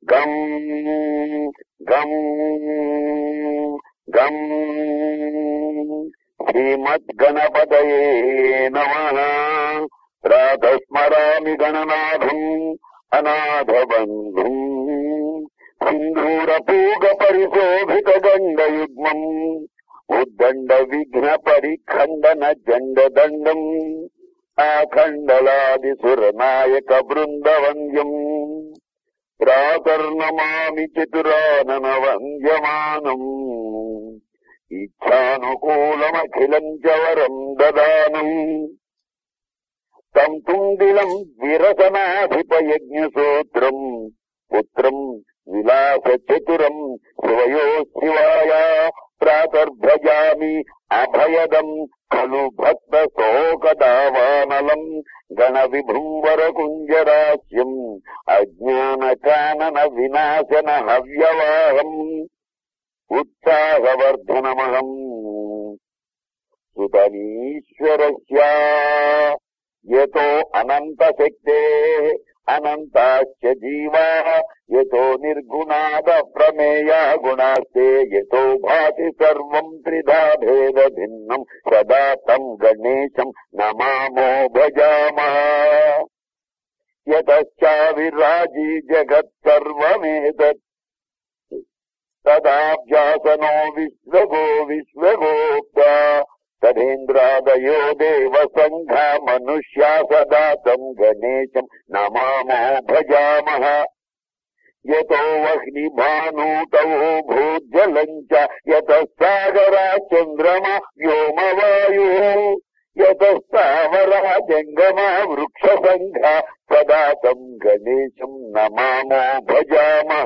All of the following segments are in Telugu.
గం గం గం శ్రీమద్గణపతయే నమ ప్రాతస్మరామి గణనాథం అనాథబంధుం సింధూరపూగ పరిశోభిత గండయుగ్మం ఉద్దండ విఘ్న పరిఖండన జండదండం ఆఖండలాది సురనాయక బృందవంద్యం ప్రాతర్నమామి చతురానన వంద్యమానం ఇచ్ఛానుకూలమఖిలం చవరం దదానం తం తుండిలం విరసనాధిపయజ్ఞసూత్రం పుత్రం విలాస చతురం శివయో శివాయ ప్రాతర్భజామి అభయదం ఖలు భక్త శోకదావానలం గణ విభుంవర కుంజరాస్యం అజ్ఞాన కానన వినాశన హవ్యవాహం ఉత్సాహవర్ధనమహం సుతనీశ్వరస్య యతో అనంత శక్తే అనంతాశ్చ జీవా యతో నిర్గుణాద ప్రమేయ గుణాస్తే యతో భాతి సర్వం త్రిధా భేద భిన్నం సదా తం గణేశం నమామో భజామా యతశ్చావిరాజీ జగత్ సర్వమేతత్ తదాభ్యాసనో విశ్వగో విశ్వగోప్త తదేంద్రాదయో దేవ సంఘ మనుష్యా సదా తం గణేశం నమామో భజామః యతో వహ్నిభానూతౌ భూజ్జలం చ యత సాగరా చంద్రమ వ్యోమవాయు యత స్థావరా జంగమా వృక్ష సంఘ సదా తం గణేశం నమామో భజామః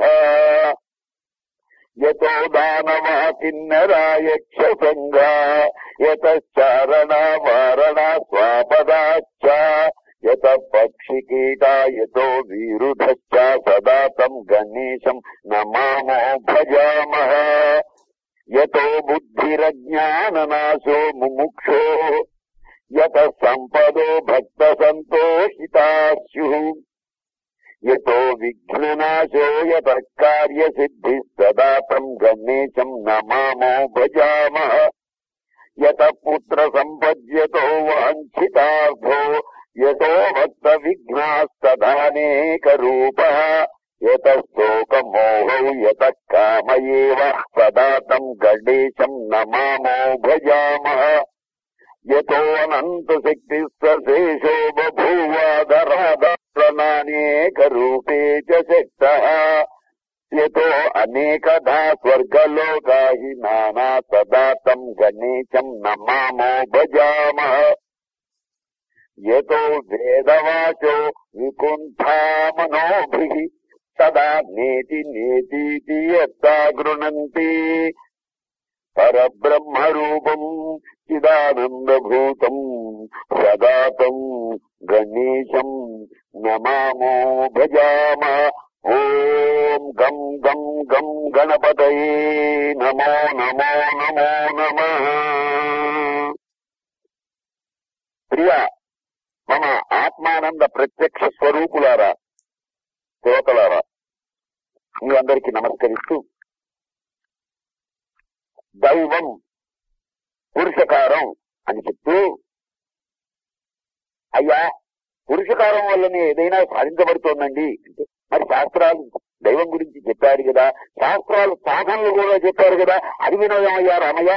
యతో దానవా కిన్నరాయక్ష సంఘా యతశ్చారణ వారణ స్వాపదాశ్చ యత పక్షి కీటా యతో వీరుధశ్చ సదా తం గణేశం నమామో భజామః యతో బుద్ధిరజ్ఞాననాశో ముముక్షో యత సంపదో భక్త సంతోషితా స్యుః యతో విఘ్ననాశో యత కార్యసిద్ధి సదా తం గణేశం నమామో భజామః యత పుత్ర సంపద్యతో వాంఛితార్థో యతో భక్త విఘ్నాస్తదానేక రూప యత శోకమోహౌ యత కామయేవ సదా తం గణేశం నమామో భజామః యతో అనంత శక్తి సశేషో బభూవాధరాధప్రణానేక రూపే చ శక్త యతో అనేకధా స్వర్గలోకా హి నానా సదా తం గణేశం నమామో భజామః యతో వేదవాచో వికుంఠామనోభిః సదా నేతి నేతీతి యత్తా గృణంతి పరబ్రహ్మరూపం చిదానందభూతం సదా తం గణేశం నమామో భజామ ఓం గం గం గం గణపతయే నమో నమో నమో నమ ప్రియ మమ ఆత్మానంద ప్రత్యక్ష స్వరూపులారా శ్రోతలారా మీ అందరికీ నమస్కరిస్తూ దైవం పురుషకారం అని చెప్తూ అయ్యా పురుషకారం వల్లనే ఏదైనా సాధించబడుతోందండి అంటే మరి శాస్త్రాలు దైవం గురించి చెప్పారు కదా శాస్త్రాలు సాధనలు కూడా చెప్పారు కదా అది వినోదమయ్యా రామయ్య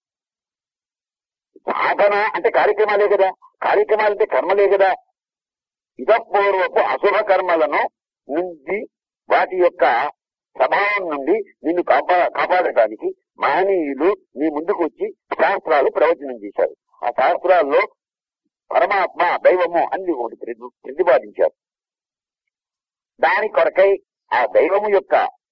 సాధన అంటే కార్యక్రమాలే కదా కార్యక్రమాలు అంటే కర్మలే కదా ఇతపూర్వపు అశుభ కర్మలను నుంచి వాటి యొక్క స్వభావం నుండి నిన్ను కాపా కాపాడటానికి మహనీయులు నీ ముందుకు వచ్చి శాస్త్రాలు ప్రవచనం చేశారు ఆ శాస్త్రాల్లో పరమాత్మ దైవము అని ఒకటి ప్రతి- ప్రతిపాదించారు దాని కొరకై ఆ దైవము యొక్క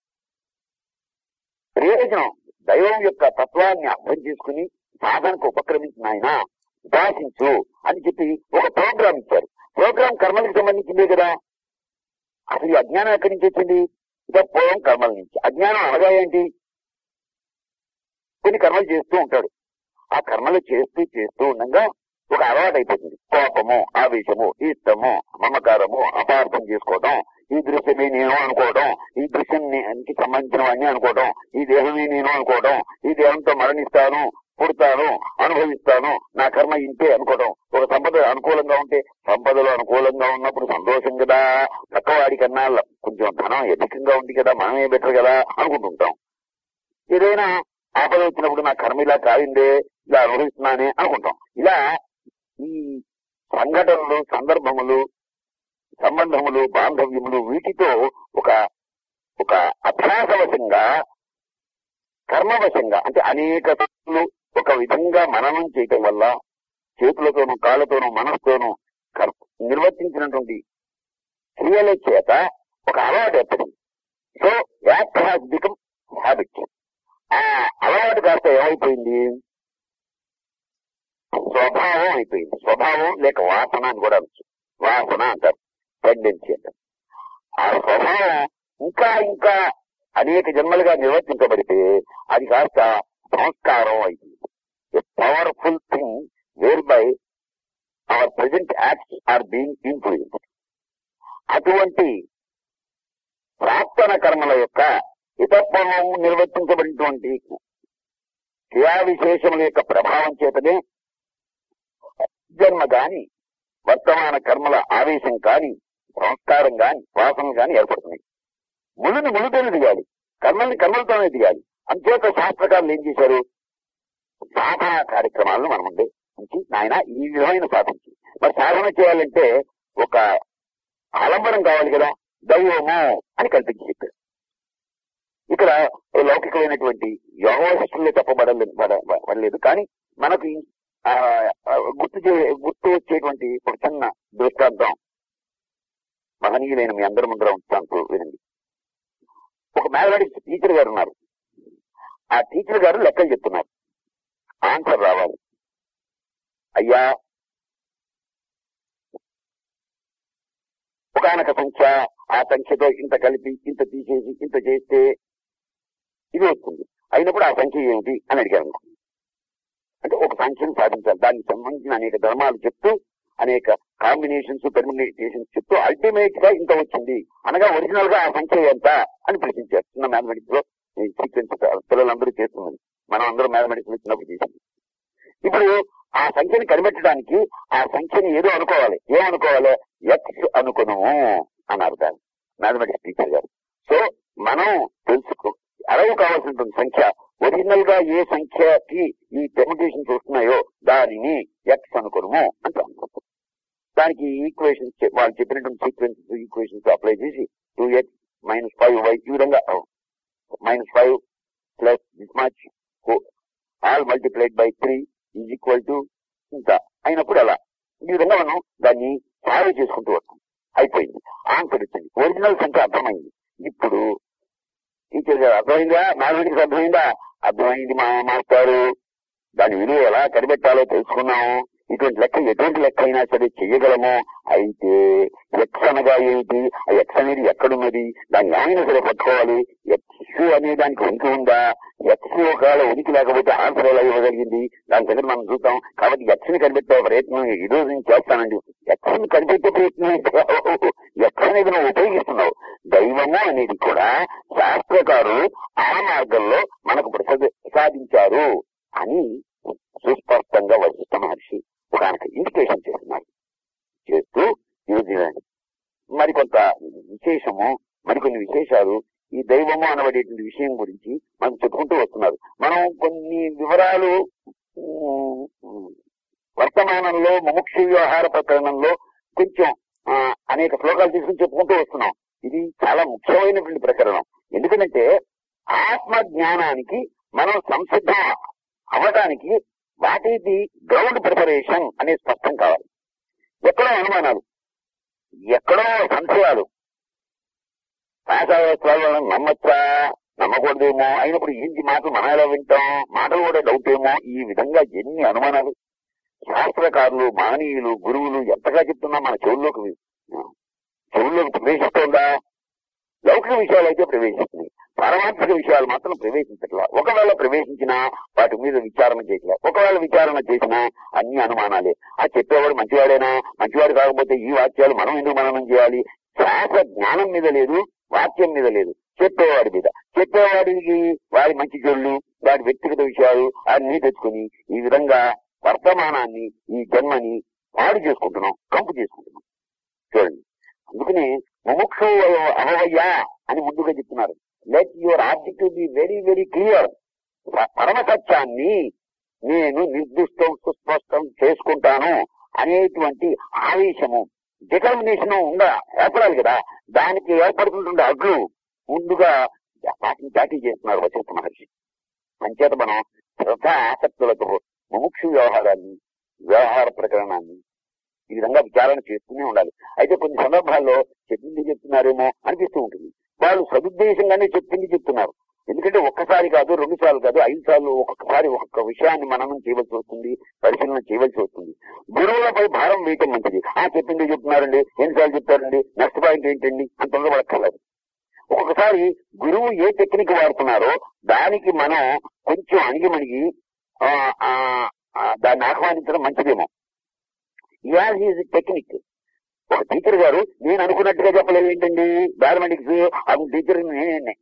ప్రయోజనం దైవం యొక్క తత్వాన్ని అర్థం చేసుకుని సాధనకు ఉపక్రమించిన ఆయన ఉపాసించు అని చెప్పి ఒక ప్రోగ్రామ్ ఇచ్చారు ప్రోగ్రామ్ కర్మలకు సంబంధించిందే కదా అసలు ఈ అజ్ఞానం ఎక్కడి నుంచి వచ్చింది ఇక పూర్వం కర్మల నుంచి అజ్ఞానం అనగా ఏంటి కొన్ని కర్మలు చేస్తూ ఉంటాడు ఆ కర్మలు చేస్తూ చేస్తూ ఉండగా ఒక అలవాటు అయిపోతుంది కోపము ఆవేశము ఇష్టము మమకారము అపార్థం చేసుకోవడం ఈ దృశ్యమే నేను అనుకోవడం ఈ దృశ్యానికి సంబంధించిన వాడిని అనుకోవడం ఈ దేహమే నేను అనుకోవడం ఈ దేహంతో మరణిస్తాను పుడతాను అనుభవిస్తాను నా కర్మ ఇంతే అనుకోవడం ఒక సంపద అనుకూలంగా ఉంటే సంపదలు అనుకూలంగా ఉన్నప్పుడు సంతోషం కదా పక్కవాడి కన్నా ల- కొంచెం ధనం అధికంగా ఉంది కదా మనమే బెటర్ కదా అనుకుంటుంటాం ఏదైనా ఆపద వచ్చినప్పుడు నా కర్మ ఇలా కాలిందే ఇలా అనుభవిస్తున్నానే అనుకుంటాం ఇలా ఈ సంఘటనలు సందర్భములు సంబంధములు బాంధవ్యములు వీటితో ఒక ఒక అభ్యాసవశంగా కర్మవశంగా అంటే అనేక సార్లు ఒక విధంగా మననం చేయటం వల్ల చేతులతోనూ కాళ్ళతోనూ మనసుతోనూ కర్- నిర్వర్తించినటువంటి క్రియల చేత ఒక అలవాటు ఏర్పడింది so act has become habit ఆ అలవాటు కాస్త ఏమైపోయింది స్వభావం అయిపోయింది స్వభావం లేక వాసన అని కూడా అనొచ్చు వాసన అంటారు టెండెన్సీ అంటారు ఆ స్వభావం ఇంకా ఇంకా అనేక జన్మలుగా నిర్వర్తించబడితే అది కాస్త సంస్కారం అయింది powerful thing where by our present acts are being influence అటువంటి ప్రార్థన కర్మల యొక్క ఇతపూర్వం నిర్వర్తించబడినటువంటి క్రియా విశేషముల యొక్క ప్రభావం చేతనే జన్మ గాని వర్తమాన కర్మల ఆవేశం కాని సంస్కారం గాని వాసనలు గాని ఏర్పడుతున్నాయి ముళ్ళుని ముళ్ళుతోనే దిగాలి కర్మల్ని కర్మలతోనే దిగాలి అంచేత శాస్త్రకారులు ఏం చేశారు సాధన కార్యక్రమాలను మన ముందే ఉంచి నాయన ఈ విధమైన సాధించి మరి సాధన చేయాలంటే ఒక ఆలంబనం కావాలి కదా దైవము అని కల్పించి చెప్పారు ఇక్కడ లౌకికమైనటువంటి యోగవశిష్టుల్లో చెప్పబడలేదు పడ- పడలేదు కానీ మనకు ఈ, ఆ, ఆ, గుర్తు చే గుర్తు వచ్చేటువంటి ఒక చిన్న దృష్టాంతం మహనీయులైన మీ అందరి ముందర ఉంచుతాను వినండి ఒక మ్యాథమెటిక్స్ టీచర్ గారు ఉన్నారు ఆ టీచర్ గారు లెక్కలు చెప్తున్నారు ఆన్సర్ రావాలి అయ్యా ఒకనొక సంఖ్య ఆ సంఖ్యతో ఇంత కలిపి ఇంత తీసేసి ఇంత చేస్తే ఇది వస్తుంది అయినప్పుడు ఆ సంఖ్య ఏమిటి అని అడిగారు అంటే ఒక సంఖ్యను సాధించాలి దానికి సంబంధించిన అనేక ధర్మాలు చెప్తూ అనేక కాంబినేషన్స్ పెర్మినేషన్స్ చెప్తూ అల్టిమేట్ గా ఇంత వచ్చింది అనగా ఒరిజినల్ గా ఆ సంఖ్య ఎంత అని ప్రశ్నించారు చిన్న మ్యాథమెటిక్స్ లో సీక్వెన్స్ పిల్లలందరూ చేస్తున్నది మనం అందరూ మ్యాథమెటిక్స్ లో చిన్నప్పుడు చేసింది ఇప్పుడు ఆ సంఖ్యని కనిపెట్టడానికి ఆ సంఖ్యని ఏదో అనుకోవాలి ఏమనుకోవాలి ఎక్స్ అనుకును అన్నారు దాన్ని మ్యాథమెటిక్స్ టీచర్ గారు సో మనం తెలుసుకో అరవు కావాల్సినటువంటి సంఖ్య ఒరిజినల్ గా ఏ సంఖ్యకి ఈ పెర్మిటేషన్స్ వస్తున్నాయో దానిని ఎక్స్ అనుకును అంటాం దానికి ఈక్వేషన్స్ వాళ్ళు చెప్పినటువంటి సీక్వెన్సెస్ ఈక్వేషన్స్ అప్లై చేసి two X minus five Y ఈ విధంగా minus five plus this much all multiplied by three is equal to ఇంత అయినప్పుడు అలా ఈ విధంగా మనం దాన్ని సాల్వ్ చేసుకుంటూ వస్తాం అయిపోయింది ఆన్సర్ వచ్చింది ఒరిజినల్ సంఖ్య అర్థమైంది ఇప్పుడు టీచర్ గారు అర్థమైందా మ్యాథమెటిక్స్ అర్థమైందా అర్థమైంది మా మాస్టారు దాని విలువ ఎలా కనిపెట్టాలో తెలుసుకున్నాము ఇటువంటి లెక్క ఎటువంటి లెక్క అయినా సరే చెయ్యగలము అయితే ఎక్స్ అనగా ఏమిటి ఆ ఎక్స్ అనేది ఎక్కడున్నది దాన్ని ఏమైనా సరే పట్టుకోవాలి ఎక్స్ అనే దానికి ఉనికి ఉందా ఎక్స్ ఒకవేళ ఉనికి లేకపోతే ఆన్సర్ ఎలా ఇవ్వగలిగింది దాని దగ్గర మనం చూద్దాం కాబట్టి ఎక్స్ ని కనిపెట్టే ప్రయత్నం ఈ రోజు నేను చేస్తానండి ఎక్స్ ని కనిపెట్టే ప్రయత్నం ఎక్స్ అనేది నువ్వు ఉపయోగిస్తున్నావు దైవము అనేది కూడా శాస్త్రకారు ఆ మార్గంలో మనకు ప్రసాద ప్రసాదించారు అని సుస్పష్టంగా వశిష్ఠ మహర్షి ఒక ఆయనకు ఇండికేషన్ చేస్తున్నారు చేస్తూ ఇది మరికొంత విశేషము మరికొన్ని విశేషాలు ఈ దైవము అనబడేటువంటి విషయం గురించి మనం చెప్పుకుంటూ వస్తున్నారు మనం కొన్ని వివరాలు ఉమ్, వర్తమానంలో ముముక్షు వ్యవహార ప్రకరణంలో కొంచెం ఆ, అనేక శ్లోకాలు తీసుకుని చెప్పుకుంటూ వస్తున్నాం ఇది చాలా ముఖ్యమైనటువంటి ప్రకరణం ఎందుకంటే ఆత్మ జ్ఞానానికి మనం సంసిద్ధం అవ్వడానికి what is the ground preparation అనేది స్పష్టం కావాలి ఎక్కడో అనుమానాలు ఎక్కడో సంశయాలు శాస్త్రాలను నమ్మచ్చా నమ్మకూడదేమో అయినప్పుడు ఏంటి మాటలు మనం ఎలా వింటాం మాటలు కూడా డౌట్ ఏమో ఈ విధంగా ఎన్ని అనుమానాలు శాస్త్రకారులు మానీయులు గురువులు ఎంతగా చెప్తున్నా మన చెవుల్లోకి వి- చెవుల్లోకి ప్రవేశిస్తోందా లౌకిక విషయాలు అయితే ప్రవేశిస్తున్నాయి పారమార్థిక విషయాలు మాత్రం ప్రవేశించట్లా ఒకవేళ ప్రవేశించినా వాటి మీద విచారణ చేయట్లే ఒకవేళ విచారణ చేసినా అన్ని అనుమానాలే ఆ చెప్పేవాడు మంచివాడేనా మంచివాడు కాకపోతే ఈ వాక్యాలు మనం ఎందుకు మననం చేయాలి శాస్త్ర జ్ఞానం మీద లేదు వాక్యం మీద లేదు చెప్పేవాడి మీద చెప్పేవాడికి వాడి మంచి చెడులు వాడి వ్యక్తిగత విషయాలు అన్ని తెచ్చుకుని ఈ విధంగా వర్తమానాన్ని ఈ జన్మని పాడు చేసుకుంటున్నాం కంపు చేసుకుంటున్నాం చూడండి అందుకని ముముక్షు అవవయ్యా అని ముందుగా చెప్తున్నారు let your objective be very very clear పరమ సత్యాన్ని నేను నిర్దిష్టం సుస్పష్టం చేసుకుంటాను అనేటువంటి ఆవేశము డిటర్మినేషన్ ఉండ ఏర్పడాలి కదా దానికి ఏర్పడుతుంటుండే అడ్లు ముందుగా వాటిని దాటి చేస్తున్నారు వశిష్ఠ మహర్షి అంచేత మనం శ్రద్ధ ఆసక్తులతో ముముక్షు వ్యవహారాన్ని వ్యవహార ప్రకరణాన్ని ఈ విధంగా విచారణ చేస్తూనే ఉండాలి అయితే కొన్ని సందర్భాల్లో చెప్పింది చెప్తున్నారేమో అనిపిస్తూ ఉంటుంది వాళ్ళు సదుద్దేశంగానే చెప్పింది చెప్తున్నారు ఎందుకంటే ఒక్కసారి కాదు రెండు సార్లు కాదు ఐదు సార్లు ఒక్కొక్కసారి ఒక్కొక్క విషయాన్ని మననం చేయవలసి వస్తుంది పరిశీలన చేయవలసి వస్తుంది గురువులపై భారం వేయటం మంచిది ఆ చెప్పింది చెప్తున్నారండి ఎన్నిసార్లు చెప్తారండి నెక్స్ట్ పాయింట్ ఏంటండి అంత తొందరపడక్కర్లేదు ఒక్కొక్కసారి గురువు ఏ టెక్నిక్ వాడుతున్నారో దానికి మనం కొంచెం అణిగిమణిగి ఆ, ఆ, ఆ, దాన్ని ఆహ్వానించడం మంచిదేమో యాజ్ ఈజ్ టెక్నిక్ ఒక టీచర్ గారు నేను అనుకున్నట్టుగా చెప్పలేదు ఏంటండి మ్యాథమెటిక్స్ అది టీచర్ నేనే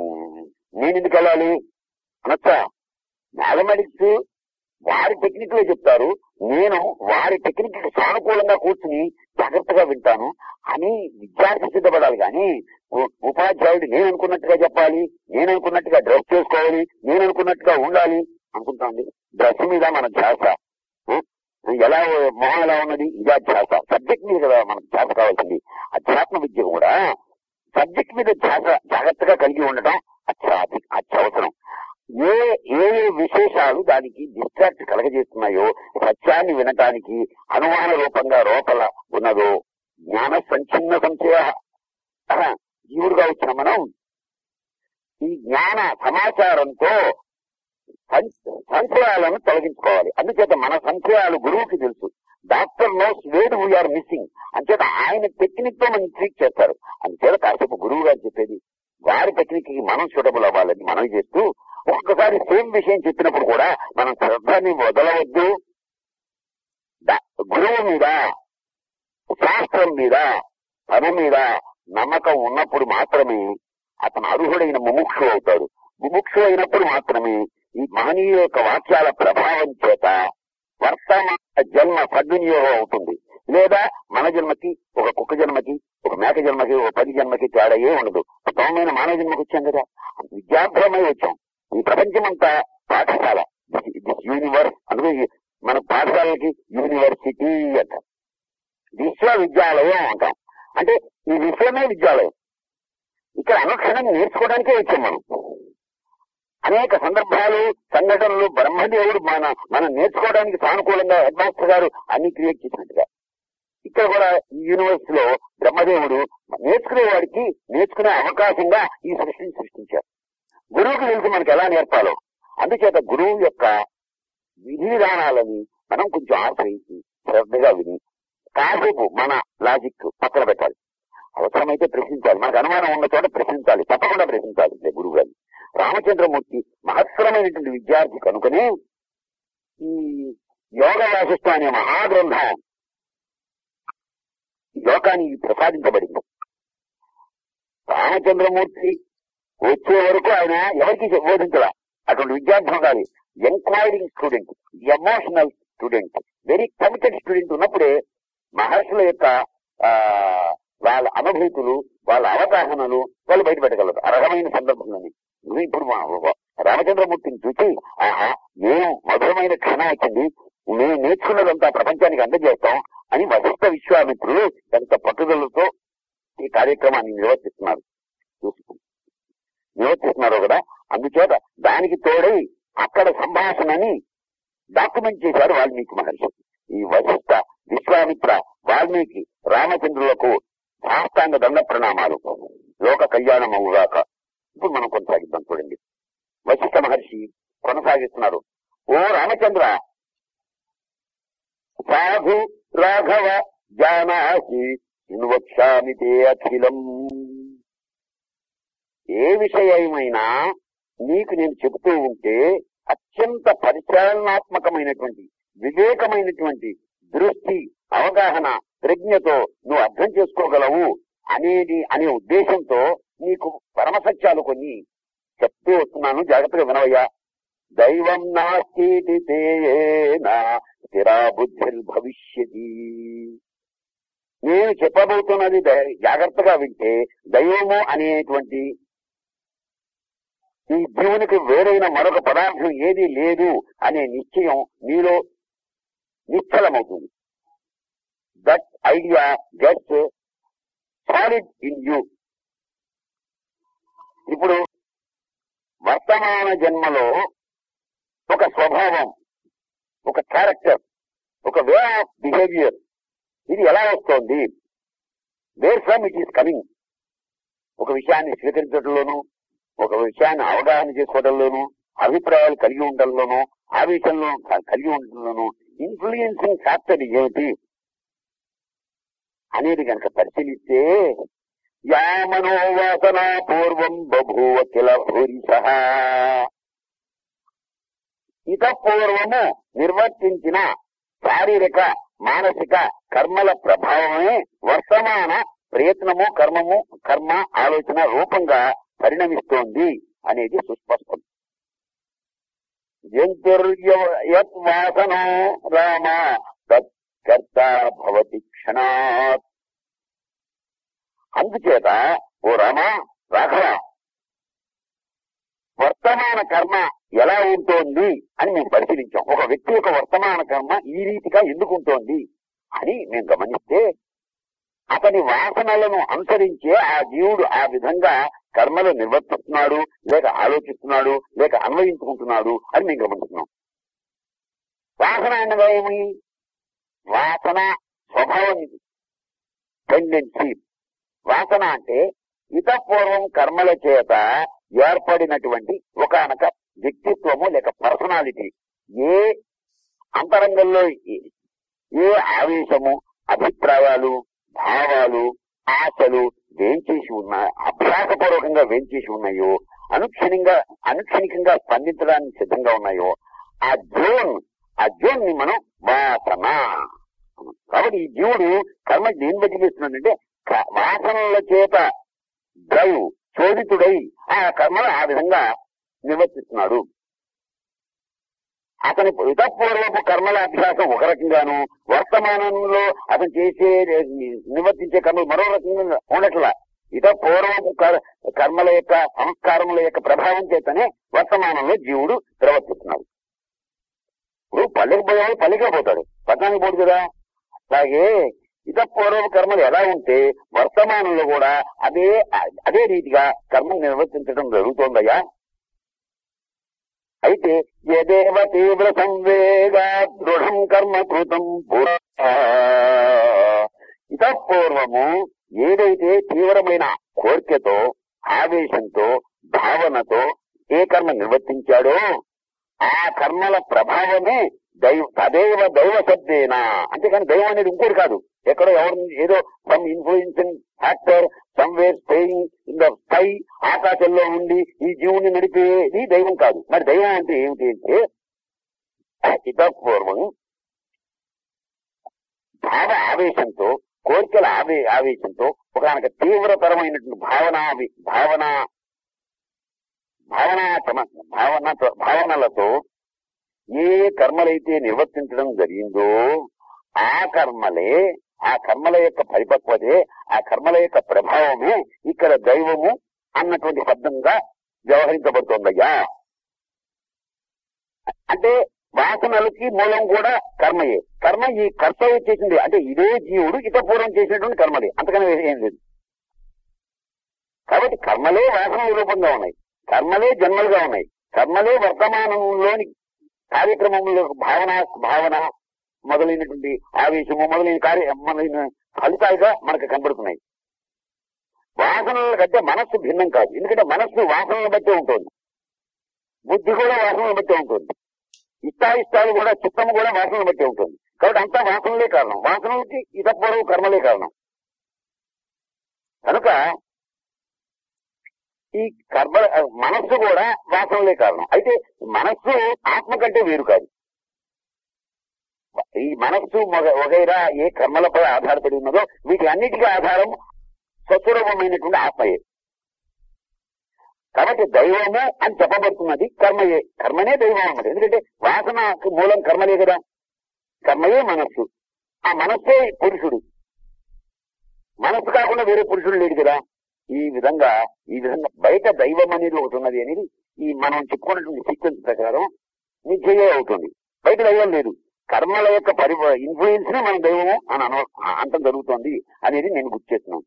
నేను ఎందుకు వెళ్ళాలి అనొచ్చా మ్యాథమెటిక్స్ వారి టెక్నిక్ లో చెప్తారు నేను వారి టెక్నిక్ కి సానుకూలంగా కూర్చుని జాగ్రత్తగా వింటాను అని విద్యార్థి సిద్ధపడాలి కానీ ఉ- ఉపాధ్యాయుడు నేను అనుకున్నట్టుగా చెప్పాలి నేను అనుకున్నట్టుగా డ్రెస్ చేసుకోవాలి నేను అనుకున్నట్టుగా ఉండాలి అనుకుంటాండి డ్రెస్ మీద మన ధ్యాస ఆ? ఎలా మొహం ఎలా ఉన్నది ఇదే ధ్యాస సబ్జెక్ట్ మీద కదా మనకు ధ్యాస కావాల్సింది అధ్యాత్మ విద్య కూడా సబ్జెక్ట్ మీద ధ్యాస జాగ్రత్తగా కలిగి ఉండటం అత్య అత్యవసరం ఏ ఏ ఏ విశేషాలు దానికి డిస్ట్రాక్ట్ కలగజేస్తున్నాయో సత్యాన్ని వినటానికి అనుమాన రూపంగా లోపల ఉన్నదో జ్ఞాన సంచిన్న సంశయ జీవుడుగా వచ్చిన మనం ఈ జ్ఞాన సమాచారంతో సం- సంశయాలను తొలగించుకోవాలి అందుచేత మన సంశయాలు గురువుకి తెలుసు doctor knows what we're missing అంచేత ఆయన టెక్నిక్ తో మనం ట్రీట్ చేస్తారు అందుచేత కాసేపు గురువు గారు చెప్పేది వారి టెక్నిక్ కి మనం సూటబుల్ అవ్వాలని మనం చేస్తూ ఒక్కసారి సేమ్ విషయం చెప్పినప్పుడు కూడా మనం శ్రద్ధని వదలవద్దు దా- గురువు మీద శాస్త్రం మీద తన మీద నమ్మకం ఉన్నప్పుడు మాత్రమే అతను అర్హుడైన ముముక్షు అవుతాడు ముముక్షు అయినప్పుడు మాత్రమే ఈ మహనీయ యొక్క వాక్యాల ప్రభావం చేత వర్తమాన జన్మ సద్వినియోగం అవుతుంది లేదా మన జన్మకి ఒక కుక్క జన్మకి ఒక మేక జన్మకి ఒక పది జన్మకి తేడా ఏ ఉండదు ఉత్తమమైన మానవ జన్మకి వచ్చాం కదా విద్యార్థులమై వచ్చాం ఈ ప్రపంచమంతా పాఠశాల దిస్ యూనివర్స్ అందుకే ఈ మన పాఠశాలకి యూనివర్సిటీ అంటాం విశ్వవిద్యాలయం అంటాం అంటే ఈ విశ్వమే విద్యాలయం ఇక్కడ అనుక్షణం నేర్చుకోవడానికే వచ్చాం మనం అనేక సందర్భాలు సంఘటనలు బ్రహ్మదేవుడు మన మనం నేర్చుకోవడానికి సానుకూలంగా హెడ్ మాస్టర్ గారు అన్ని క్రియేట్ చేసినట్టుగా ఇక్కడ కూడా ఈ యూనివర్సిటీలో బ్రహ్మదేవుడు నేర్చుకునే వాడికి నేర్చుకునే అవకాశంగా ఈ సృష్టిని సృష్టించారు గురువుకి తెలిసి మనకి ఎలా నేర్పాలో అందుచేత గురువు యొక్క విధి విధానాలని మనం కొంచెం ఆశ్రయించి శ్రద్ధగా విని కాసేపు మన లాజిక్ పక్కన పెట్టాలి అవసరమైతే ప్రశ్నించాలి మనకు అనుమానం ఉన్న చోట ప్రశ్నించాలి తప్పకుండా ప్రశ్నించాలి ఇదే గురువు గారిని రామచంద్రమూర్తి మహత్తరమైనటువంటి విద్యార్థి కనుకనే ఈ యోగ వాసిష్ట అనే మహాగ్రంథం లోకానికి ప్రసాదించబడింది రామచంద్రమూర్తి వచ్చే వరకు ఆయన ఎవరికి బోధించరా అటువంటి విద్యార్థి ఉండాలి enquiring student emotional student very committed student ఉన్నప్పుడే మహర్షుల యొక్క ఆ, వాళ్ళ అనుభూతులు వాళ్ళ అవగాహనలు వాళ్ళు బయటపెట్టగలరు అర్హమైన సందర్భంలోని నువ్వు ఇప్పుడు మా- రామచంద్రమూర్తిని చూసి ఆహా నేను మధురమైన క్షణం వచ్చింది మేము నేర్చుకున్నదంతా ప్రపంచానికి అందజేస్తాం అని వశిష్ఠ విశ్వామిత్రులు ఎంత పట్టుదలతో ఈ కార్యక్రమాన్ని నిర్వర్తిస్తున్నారు చూసుకోండి. నిర్వర్తిస్తున్నారు కదా అందుచేత దానికి తోడై అక్కడ సంభాషణని డాక్యుమెంట్ చేశారు వాల్మీకి మహర్షి ఈ వశిష్ఠ విశ్వామిత్ర వాల్మీకి రామచంద్రులకు సాష్టాంగ దండ ప్రణామాలు లోక కళ్యాణం అవుగాక ఇప్పుడు మనం కొనసాగిద్దాం చూడండి వశిష్ఠ మహర్షి కొనసాగిస్తున్నారు ఓ రామచంద్ర సాధు రాఘవ జానాసి ఇన్వక్షామి తే అఖిలం ఏ విషయమైనా నీకు నేను చెబుతూ ఉంటే అత్యంత పరిచాలనాత్మకమైనటువంటి వివేకమైనటువంటి దృష్టి అవగాహన ప్రజ్ఞతో నువ్వు అర్థం చేసుకోగలవు అనేది అనే ఉద్దేశంతో నీకు పరమసత్యాలు కొన్ని చెప్తూ వస్తున్నాను జాగ్రత్తగా వినవయ్యా దైవం నాస్తి స్థిరా బుద్ధిర్ భవిష్యతి నేను చెప్పబోతున్నది దై- జాగ్రత్తగా వింటే దైవము అనేటువంటి ఈ జీవునికి వేరైన మరొక పదార్థం ఏది లేదు అనే నిశ్చయం నీలో నిశ్చలమవుతుంది that idea gets solid in you ఇప్పుడు వర్తమాన జన్మలో ఒక స్వభావం ఒక క్యారెక్టర్ ఒక వే ఆఫ్ బిహేవియర్ ఇది ఎలా వస్తోంది where from it is coming ఒక విషయాన్ని స్వీకరించడంలోనూ ఒక విషయాన్ని అవగాహన చేసుకోవడంలోనూ అభిప్రాయాలు కలిగి ఉండడంలోనూ ఆ విషయంలో క- కలిగి ఉండడంలోనూ ఇన్ఫ్లుయెన్సింగ్ ఫ్యాక్టర్ ఏమిటి అనేది కనుక పరిశీలిస్తే యా మనోవాసన పూర్వం బభూవ కిల భూరిశ ఇత పూర్వము నిర్వర్తించిన శారీరక మానసిక కర్మల ప్రభావమే వర్తమాన ప్రయత్నము కర్మము కర్మ ఆలోచన రూపంగా పరిణమిస్తోంది అనేది సుస్పష్టం జంతుర్యత్ వాసనో రామ తత్కర్త భవతి క్షణాత్ అందుచేత ఓ రామ రాఘవ వర్తమాన కర్మ ఎలా ఉంటోంది అని మేము పరిశీలించాం ఒక వ్యక్తి యొక్క వర్తమాన కర్మ ఈ రీతిగా ఎందుకు ఉంటోంది అని మేము గమనిస్తే అతని వాసనలను అనుసరించే ఆ జీవుడు ఆ విధంగా కర్మలు నిర్వర్తిస్తున్నాడు లేక ఆలోచిస్తున్నాడు లేక అన్వయించుకుంటున్నాడు అని మేము గమనిస్తున్నాం వాసన అనగా ఏమి వాసన స్వభావం ఇది టెండెన్సీ వాసన అంటే ఇతపూర్వం కర్మల చేత ఏర్పడినటువంటి ఒకనొక వ్యక్తిత్వము లేక పర్సనాలిటీ ఏ అంతరంగంలో ఏ- ఏ ఆవేశము అభిప్రాయాలు భావాలు ఆశలు వేంచేసి ఉన్న అభ్యాసపూర్వకంగా వేంచేసి ఉన్నాయో అనుక్షణంగా అనుక్షణికంగా స్పందించడానికి సిద్ధంగా ఉన్నాయో ఆ జోన్ ఆ జోన్ ని మనం వాసన అన్నాం. కాబట్టి ఈ జీవుడు కర్మ దేని బట్టి చేస్తున్నాడంటే క- వాసనల చేత డ్రైవ్ చోదితుడై ఆ కర్మను ఆ విధంగా నిర్వర్తిస్తున్నాడు అతని ఇతపూర్వపు కర్మల అభ్యాసం ఒక రకంగాను వర్తమానంలో అతను చేసే నిర్వర్తించే కర్మలు మరో రకంగా ఉండట్లా ఇతపూర్వపు కర్- కర్మల యొక్క సంస్కారముల యొక్క ప్రభావం చేతనే వర్తమానంలో జీవుడు ప్రవర్తిస్తున్నాడు ఇప్పుడు పల్లెకి పోయేవాడు పల్లెకే పోతాడు పట్టణానికి పోడు కదా అలాగే ఇతపూర్వపు కర్మలు ఎలా ఉంటే వర్తమానంలో కూడా అదే అదే రీతిగా కర్మను నిర్వర్తించడం జరుగుతోందయ్యా అయితే యదేవ తీవ్ర సంవేగా దృఢం కర్మ కృతం ఇత పూర్వము ఏదైతే తీవ్రమైన కోరికతో ఆవేశంతో భావనతో ఏ కర్మ నిర్వర్తించాడో ఆ కర్మల ప్రభావమే దైవ తదేవ దైవ శబ్దేనా అంతేకాని దైవం అనేది ఇంకోటి కాదు ఎక్కడో ఎవరు ఏదో some influencing factor somewhere staying in the sky ఆకాశంలో ఉండి ఈ జీవుని నడిపేది దైవం కాదు మరి దైవం అంటే ఏమిటి అంటే ఇతపూర్వం భావ ఆవేశంతో కోరికల ఆవే ఆవేశంతో ఒకనొక తీవ్రతరమైనటువంటి భావన భావన భావన భావన భావనలతో ఏ కర్మలైతే నిర్వర్తించడం జరిగిందో ఆ కర్మలే ఆ కర్మల యొక్క పరిపక్వతే ఆ కర్మల యొక్క ప్రభావమే ఇక్కడ దైవము అన్నటువంటి శబ్దంగా వ్యవహరించబడుతోందయ్యా అంటే వాసనలకి మూలం కూడా కర్మయే కర్మ ఈ కర్తవ్యం చేసింది అంటే ఇదే జీవుడు ఇతపూర్వం చేసినటువంటి కర్మలే అంతకనే వేరే ఏం లేదు కాబట్టి కర్మలే వాసన రూపంగా ఉన్నాయి కర్మలే జన్మలుగా ఉన్నాయి కర్మలే వర్తమానంలోని కార్యక్రమంలో భావన భావన మొదలైనటువంటి ఆవేశము మొదలైన కార్య మొదలైన ఫలితాలుగా మనకు కనబడుతున్నాయి వాసనల కంటే మనస్సు భిన్నం కాదు ఎందుకంటే మనస్సు వాసనలను బట్టే ఉంటుంది బుద్ధి కూడా వాసనలను బట్టే ఉంటుంది ఇష్టాయిష్టాలు కూడా చిత్తము కూడా వాసనలు బట్టే ఉంటుంది కాబట్టి అంతా వాసనలే కారణం వాసనలకి ఇతపూర్వ కర్మలే కారణం కనుక ఈ కర్మ మనస్సు కూడా వాసనలే కారణం అయితే మనస్సు ఆత్మ కంటే వేరు కాదు ఈ మనస్సు మొగ- వగైరా ఏ కర్మలపై ఆధారపడి ఉన్నదో వీటి అన్నిటికీ ఆధారం స్వస్వరూపమైనటువంటి ఆత్మయే కాబట్టి దైవము అని చెప్పబడుతున్నది కర్మయే కర్మనే దైవం అన్నమాట ఎందుకంటే వాసనకు మూలం కర్మలే కదా కర్మయే మనస్సు ఆ మనస్సే పురుషుడు మనస్సు కాకుండా వేరే పురుషుడు లేడు కదా ఈ విధంగా ఈ విధంగా బయట దైవం అనేది ఒకటి ఉన్నది అనేది ఈ మనం చెప్పుకున్నటువంటి సీక్వెన్స్ ప్రకారం నిశ్చయే అవుతుంది బయట దైవం లేదు కర్మల యొక్క పరి ఇన్ఫ్లుయెన్స్ నే మన దైవము అని అన అంతం జరుగుతోంది అనేది నేను గుర్తు చేస్తున్నాను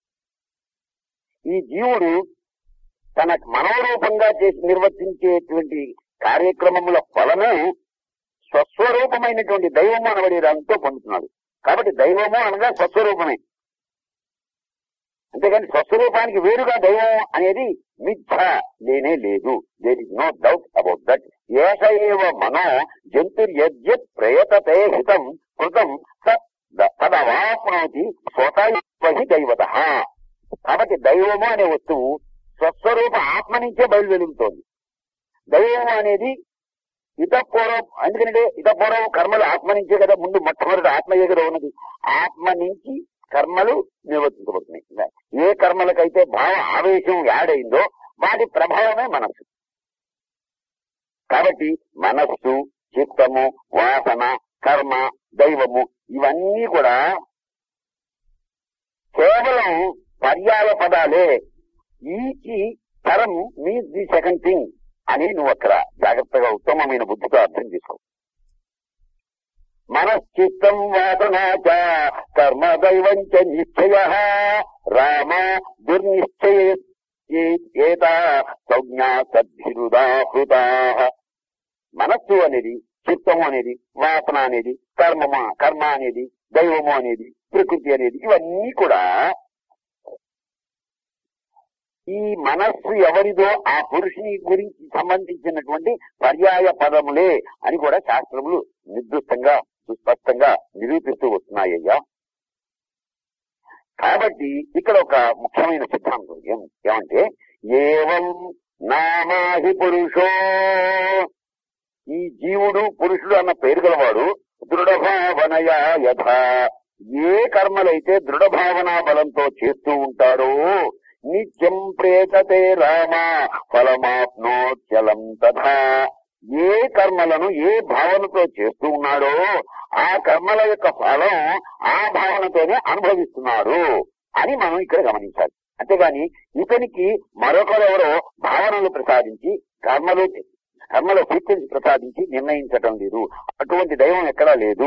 ఈ జీవుడు తన మనోరూపంగా చేసి నిర్వర్తించేటువంటి కార్యక్రమముల ఫలమే స్వస్వరూపమైనటువంటి దైవము అనబడే దానితో పొందుతున్నాడు కాబట్టి దైవము అనగా స్వస్వరూపమే అంతేగాని స్వస్వరూపానికి వేరుగా దైవం అనేది మిథ్య లేనే లేదు there is no doubt about that ఏష ఏవ మనో జంతుర్యద్యత్ ప్రయతతే హితం కృతం స ద- తదవాప్నోతి స్వతహి దైవత కాబట్టి దైవము అనే వస్తువు స్వస్వరూప ఆత్మ నుంచే బయలువెలుగుతోంది దైవము అనేది ఇతపూర్వం ఎందుకంటే ఇతపూర్వం కర్మలు ఆత్మ నుంచే కదా ముందు మొట్టమొదటి ఆత్మయే కదా ఉన్నది ఆత్మ నుంచి కర్మలు నిర్వర్తించబడుతున్నాయి ఏ కర్మలకైతే భావ ఆవేశం యాడైందో వాటి ప్రభావమే మనస్సు కాబట్టి మనస్సు చిత్తము వాసన కర్మ దైవము ఇవన్నీ కూడా కేవలం పర్యాయ పదాలే ఈచి తరం మీన్స్ ది సెకండ్ థింగ్ అని నువ్వు అక్కడ జాగ్రత్తగా ఉత్తమమైన బుద్ధితో అర్థం చేసుకో మనశ్చిత్తం వాసనాచ కర్మ దైవం చ నిశ్చయ రామ దుర్నిశ్చయ ఏత సంజ్ఞా సద్భిరుదాహృతా మనస్సు అనేది చిత్తము అనేది వాసన అనేది కర్మమ కర్మ అనేది దైవము అనేది ప్రకృతి అనేది ఇవన్నీ కూడా ఈ మనస్సు ఎవరిదో ఆ పురుషుని గురించి సంబంధించినటువంటి పర్యాయ పదములే అని కూడా శాస్త్రములు నిర్దిష్టంగా సుస్పష్టంగా నిరూపిస్తూ వస్తున్నాయ్యా కాబట్టి ఇక్కడ ఒక ముఖ్యమైన సిద్ధాంతం ఏం- ఏమంటే ఏవం నామాహి పురుషో ఈ జీవుడు పురుషుడు అన్న పేరు గలవాడు దృఢభావనయా యథ ఏ కర్మలైతే దృఢభావనా బలంతో చేస్తూ ఉంటాడో నిత్యం ప్రేతతే రామ ఫలమాప్నోచలం తథా ఏ కర్మలను ఏ భావనతో చేస్తూ ఉన్నాడో ఆ కర్మల యొక్క ఫలం ఆ భావనతోనే అనుభవిస్తున్నాడు అని మనం ఇక్కడ గమనించాలి అంతేగాని ఇతనికి మరొకరెవరో భావనలు ప్రసాదించి కర్మలు కర్మల సీక్వెన్స్ ప్రసాదించి నిర్ణయించటం లేదు అటువంటి దైవం ఎక్కడా లేదు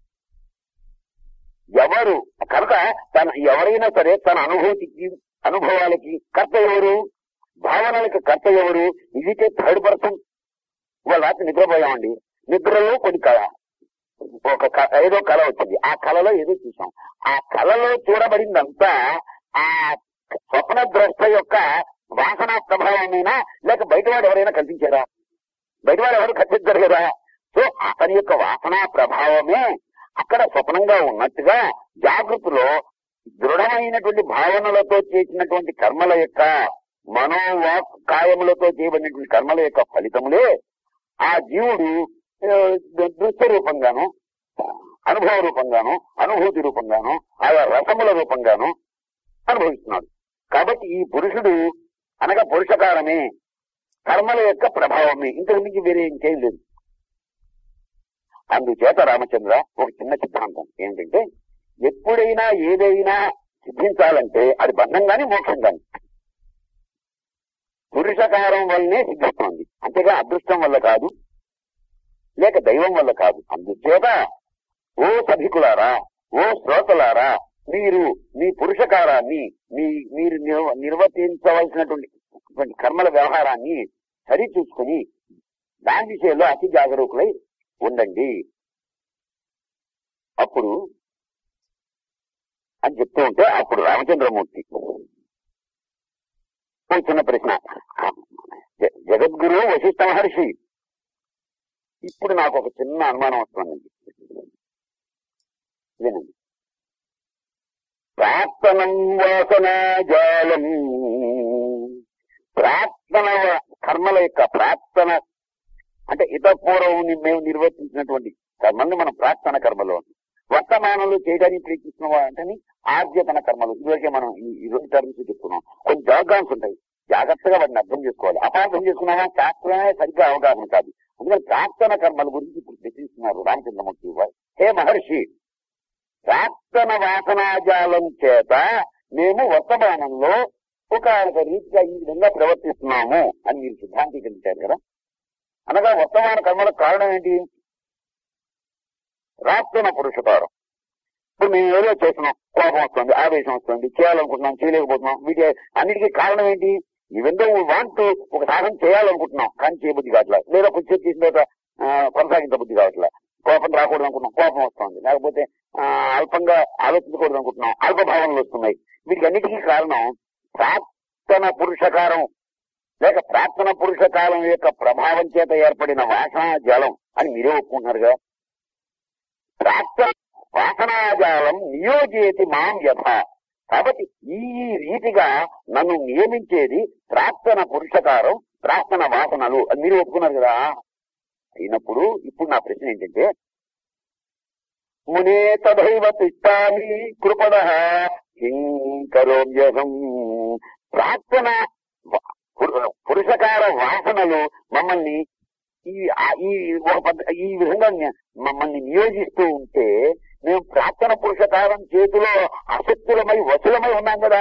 ఎవరు కనుక తన ఎవరైనా సరే తన అనుభూతికి అనుభవాలకి కర్త ఎవరు భావనలకు కర్త ఎవరు ఇదితే థర్డ్ పర్సన్ ఇవాళ రాత్రి నిద్రపోయామండి నిద్రలో కొన్ని కళ ఒక క- ఏదో కళ వచ్చింది ఆ కళలో ఏదో చూసాం ఆ కళలో చూడబడిందంతా ఆ స్వప్న ద్రష్ట యొక్క వాసన ప్రభావమైనా లేక బయటవాడు ఎవరైనా కల్పించారా బయటవాడు ఎవరు కల్పించారు కదా సో అతని యొక్క వాసన ప్రభావమే అక్కడ స్వప్నంగా ఉన్నట్టుగా జాగృతిలో దృఢమైనటువంటి భావనలతో చేసినటువంటి కర్మల యొక్క మనోవాక్ కాయములతో చేయబడినటువంటి కర్మల యొక్క ఫలితములే ఆ జీవుడు ఆ, దృశ్య రూపంగాను అనుభవ రూపంగాను అనుభూతి రూపంగాను ఆయా రసముల రూపంగాను అనుభవిస్తున్నాడు కాబట్టి ఈ పురుషుడు అనగా పురుషకారమే కర్మల యొక్క ప్రభావమే ఇంతకు మించి వేరే ఇంకేం లేదు అందుచేత రామచంద్ర ఒక చిన్న సిద్ధాంతం ఏంటంటే ఎప్పుడైనా ఏదైనా సిద్ధించాలంటే అది బంధం గాని మోక్షం గాని పురుషకారం వల్లనే సిద్ధిస్తోంది అంతేగా అదృష్టం వల్ల కాదు లేక దైవం వల్ల కాదు అందుచేత ఓ సభికులారా ఓ శ్రోతలారా మీరు మీ పురుషకారాన్ని మీ మీరు నిర్వ- నిర్వర్తించవలసినటువంటిటువంటి కర్మల వ్యవహారాన్ని సరిచూసుకుని దాని విషయంలో అతి జాగరూకులై ఉండండి అప్పుడు అని చెప్తూ ఉంటే అప్పుడు రామచంద్రమూర్తి ఓ చిన్న ప్రశ్న జ- జగద్గురు వశిష్ఠ మహర్షి ఇప్పుడు నాకు ఒక చిన్న అనుమానం వస్తుందండి వినండి ప్రార్థనం వాసనాజాలం ప్రార్థన కర్మల యొక్క ప్రార్థన అంటే ఇతపూర్వం మేము నిర్వర్తించినటువంటి కర్మల్ని మనం ప్రార్థన కర్మలో వర్తమానంలో చేయడానికి ప్రయత్నిస్తున్న వాటిని ఆద్యతన కర్మలు ఇదివరకే మనం ఈ ఈ రెండు టర్మ్స్ చెప్పుకున్నాం కొన్ని జాగాన్స్ ఉంటాయి జాగ్రత్తగా వాటిని అర్థం చేసుకోవాలి అపార్థం చేసుకున్నామా శాస్త్రమే సరిగ్గా అవగాహన కాదు అందుకని ప్రార్థన కర్మల గురించి ఇప్పుడు చర్చిస్తున్నారు రామచంద్రమూర్తి వారు హే మహర్షి ప్రార్థన వాసనాజాలం చేత మేము వర్తమానంలో ఒక ఒక రీతిగా ఈ విధంగా ప్రవర్తిస్తున్నాము అని మీరు సిద్ధాంతీకరించారు కదా అనగా వర్తమాన కర్మలకు కారణం ఏంటి ప్రార్థన పురుషకారం ఇప్పుడు మేము ఏదో చేస్తున్నాం కోపం వస్తుంది ఆవేశం వస్తుంది చేయాలనుకుంటున్నాం చేయలేకపోతున్నాం వీటి అన్నిటికీ కారణం ఏంటి ఈవెన్ దో వాంట్ ఒక సాధన చేయాలనుకుంటున్నాం కానీ చేయబుద్ధి కావట్లేదు లేదా కొంచెం చేసిన తర్వాత ఆ, కొనసాగించబుద్ధి కావట్లేదు కోపం రాకూడదు అనుకుంటున్నాం కోపం వస్తుంది లేకపోతే ఆ, అల్పంగా ఆలోచించకూడదు అనుకుంటున్నాం అల్పభావనలు వస్తున్నాయి వీటికి అన్నిటికీ కారణం ప్రార్థన పురుషకారం లేక ప్రార్థన పురుషకాలం యొక్క ప్రభావం చేత ఏర్పడిన వాసన జలం అని మీరే ఒప్పుకుంటున్నారుగా ప్రార్థన వాసనాజాలం నియోజేతి మాం యథ కాబట్టి ఈ రీతిగా నన్ను నియమించేది ప్రార్థన పురుషకారం ప్రార్థన వాసనలు అని మీరు ఒప్పుకున్నారు కదా అయినప్పుడు ఇప్పుడు నా ప్రశ్న ఏంటంటే మునే తదైవ తిష్టామి కృపణ కిం కరోమ్యహం ప్రార్థన వ- పురు- పురుషకార వాసనలు మమ్మల్ని ఈ ఆ- ఈ ఒక పద్ధ- ఈ విధంగా ని- మమ్మల్ని నియోజిస్తూ ఉంటే మేము ప్రార్థన పురుషకారం చేతిలో అసక్తులమై వశులమై ఉన్నాం కదా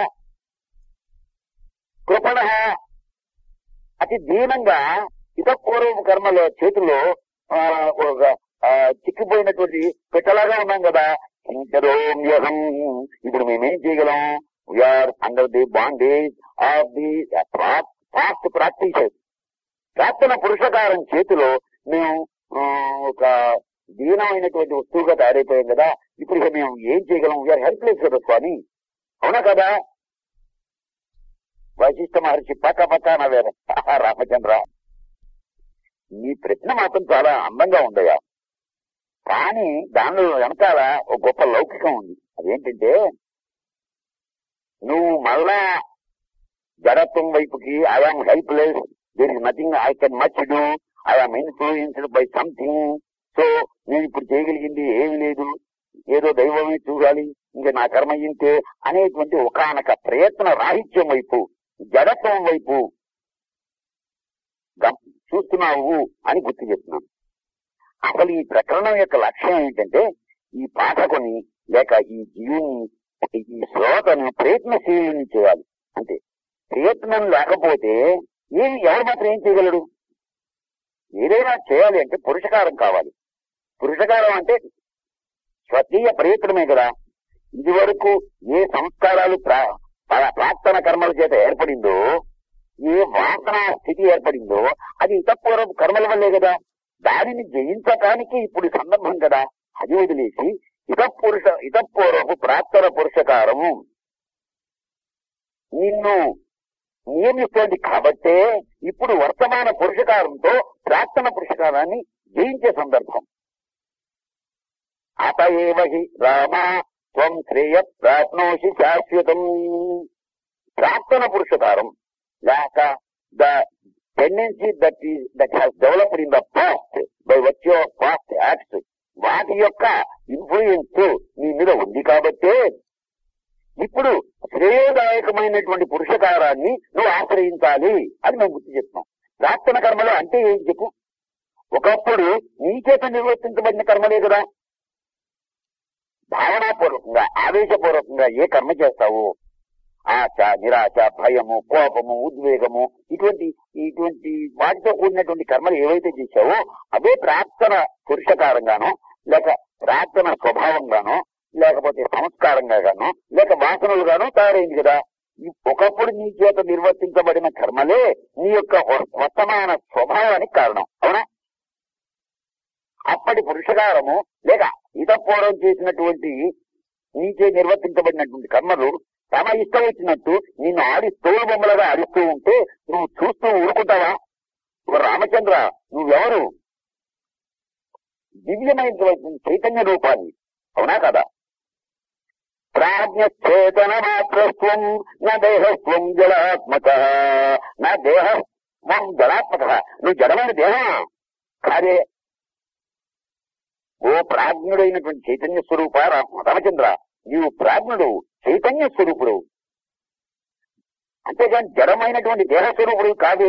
కృపణ అతి దీనంగా ఇతపూర్వ కర్మలో చేతిలో ఆ, ఒక ఆ, చిక్కిపోయినటువంటి పెట్టలాగా ఉన్నాం కదా ఇంకరోమ్యహం ఇప్పుడు మేమేం చేయగలం we are under the bondage of the past practices ప్రార్థన పురుషకారం చేతిలో మేము ఆ, ఒక దీనమైనటువంటి వస్తువుగా తయారైపోయాం కదా ఇప్పుడు ఇక మేము ఏం చేయగలం వీఆర్ హెల్ప్లెస్ కదా స్వామి అవునా కదా వశిష్ఠ మహర్షి పక్క పక్క నవ్వారు ఆహా, రామచంద్ర నీ ప్రశ్న మాత్రం చాలా అందంగా ఉండయా కానీ దానిలో వెనకాల ఒక గొప్ప లౌకికం ఉంది అదేంటంటే నువ్వు మళ్ళా జడత్వం వైపుకి I am helpless there is nothing I can much do I am influenced by something so నేను ఇప్పుడు చేయగలిగింది ఏమీ లేదు ఏదో దైవమే చూడాలి ఇంకా నా కర్మ ఇంతే అనేటువంటి ఒకనొక ప్రయత్న రాహిత్యం వైపు జడత్వం వైపు గమ్- చూస్తున్నావు అని గుర్తు చెప్తున్నాను అసలు ఈ ప్రకరణం యొక్క లక్ష్యం ఏంటంటే ఈ పాఠకుని లేక ఈ జీవుని ఈ శ్రోతను ప్రయత్నశీలుని చేయాలి అంతే ప్రయత్నం లేకపోతే ఏమి ఎవరు మాత్రం ఏం చేయగలడు ఏదైనా చేయాలి అంటే పురుషకారం కావాలి పురుషకారం అంటే స్వకీయ ప్రయత్నమే కదా ఇది వరకు ఏ సంస్కారాలు ప్రా- ప్రా- ప్రార్థన కర్మల చేత ఏర్పడిందో ఏ వాసన స్థితి ఏర్పడిందో అది ఇతపూర్వపు కర్మల వల్లే కదా దానిని జయించటానికి ఇప్పుడు సందర్భం కదా అది వదిలేసి ఇతపురుష ఇతపూర్వపు ప్రార్థన పురుషకారము నిన్ను నియమిస్తోంది కాబట్టే ఇప్పుడు వర్తమాన పురుషకారంతో ప్రార్థన పురుషకారాన్ని జయించే సందర్భం అతయేవ హి రామ త్వం శ్రేయ ప్రాప్నోసి శాశ్వతం ప్రార్థన పురుషకారం లేక ద టెండెన్సీ దట్ ఈ that has developed in the past by వచ్చి పాస్ట్ యాక్ట్స్ వాటి యొక్క ఇన్ఫ్లుయెన్స్ నీ మీద ఉంది కాబట్టే ఇప్పుడు శ్రేయోదాయకమైనటువంటి పురుషకారాన్ని నువ్వు ఆశ్రయించాలి అని మేము గుర్తు చెప్తున్నాం ప్రార్థన కర్మలు అంటే ఏం చెప్పు ఒకప్పుడు నీ చేత నిర్వర్తించబడిన కర్మలే కదా భావనాపూర్వకంగా ఆవేశపూర్వకంగా ఏ కర్మ చేస్తావు ఆశ నిరాశ భయము కోపము ఉద్వేగము ఇటువంటి ఇటువంటి వాటితో కూడినటువంటి కర్మలు ఏవైతే చేశావో అవే ప్రార్థన పురుషకారంగానో లేక ప్రార్థన స్వభావంగానో లేకపోతే సంస్కారంగా గానో లేక వాసనలుగానో తయారైంది కదా ఈ ఒకప్పుడు నీ చేత నిర్వర్తించబడిన కర్మలే నీ యొక్క వ- వర్తమాన స్వభావానికి కారణం అవునా అప్పటి పురుషకారము లేక ఇతపూర్వం చేసినటువంటి నీచే నిర్వర్తించబడినటువంటి కర్మలు తమ ఇష్టం వచ్చినట్టు నిన్ను ఆడి తోలు బొమ్మలుగా ఆడిస్తూ ఉంటే నువ్వు చూస్తూ ఊరుకుంటావా ఓ రామచంద్ర నువ్వెవరు దివ్యమైనటువంటి చైతన్య రూపాన్ని అవునా కదా ప్రాజ్ఞేతన మాత్రత్వం నా దేహస్వం జడాత్మక నా దేహస్వం జడాత్మక నువ్వు జడమైన దేహమా కాదే ఓ ప్రాజ్ఞుడైనటువంటి చైతన్య స్వరూప రా- రామచంద్ర నీవు ప్రాజ్ఞుడు చైతన్య స్వరూపుడు అంతేగాని జడమైనటువంటి దేహ స్వరూపుడు కాదే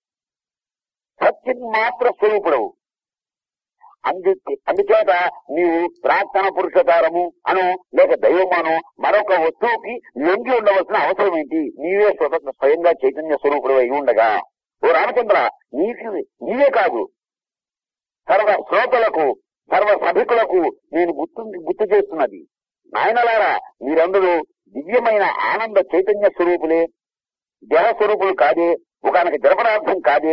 సత్యం మాత్ర స్వరూపుడు అందు అందుచేత నీవు ప్రార్థన పురుషకారము అను లేక దైవమాను మరొక వస్తువుకి లొంగి ఉండవలసిన అవసరం ఏంటి నీవే స్వతంత్ర స్వయంగా చైతన్య స్వరూపుడు అయి ఉండగా ఓ రామచంద్ర నీకు నీవే కాదు సర్వ శ్రోతలకు సర్వ సభికులకు నేను గుర్తు గుర్తు చేస్తున్నది నాయనలారా మీరందరూ దివ్యమైన ఆనంద చైతన్య స్వరూపులే జల స్వరూపులు కాదే ఒకనొక జలపదార్థం కాదే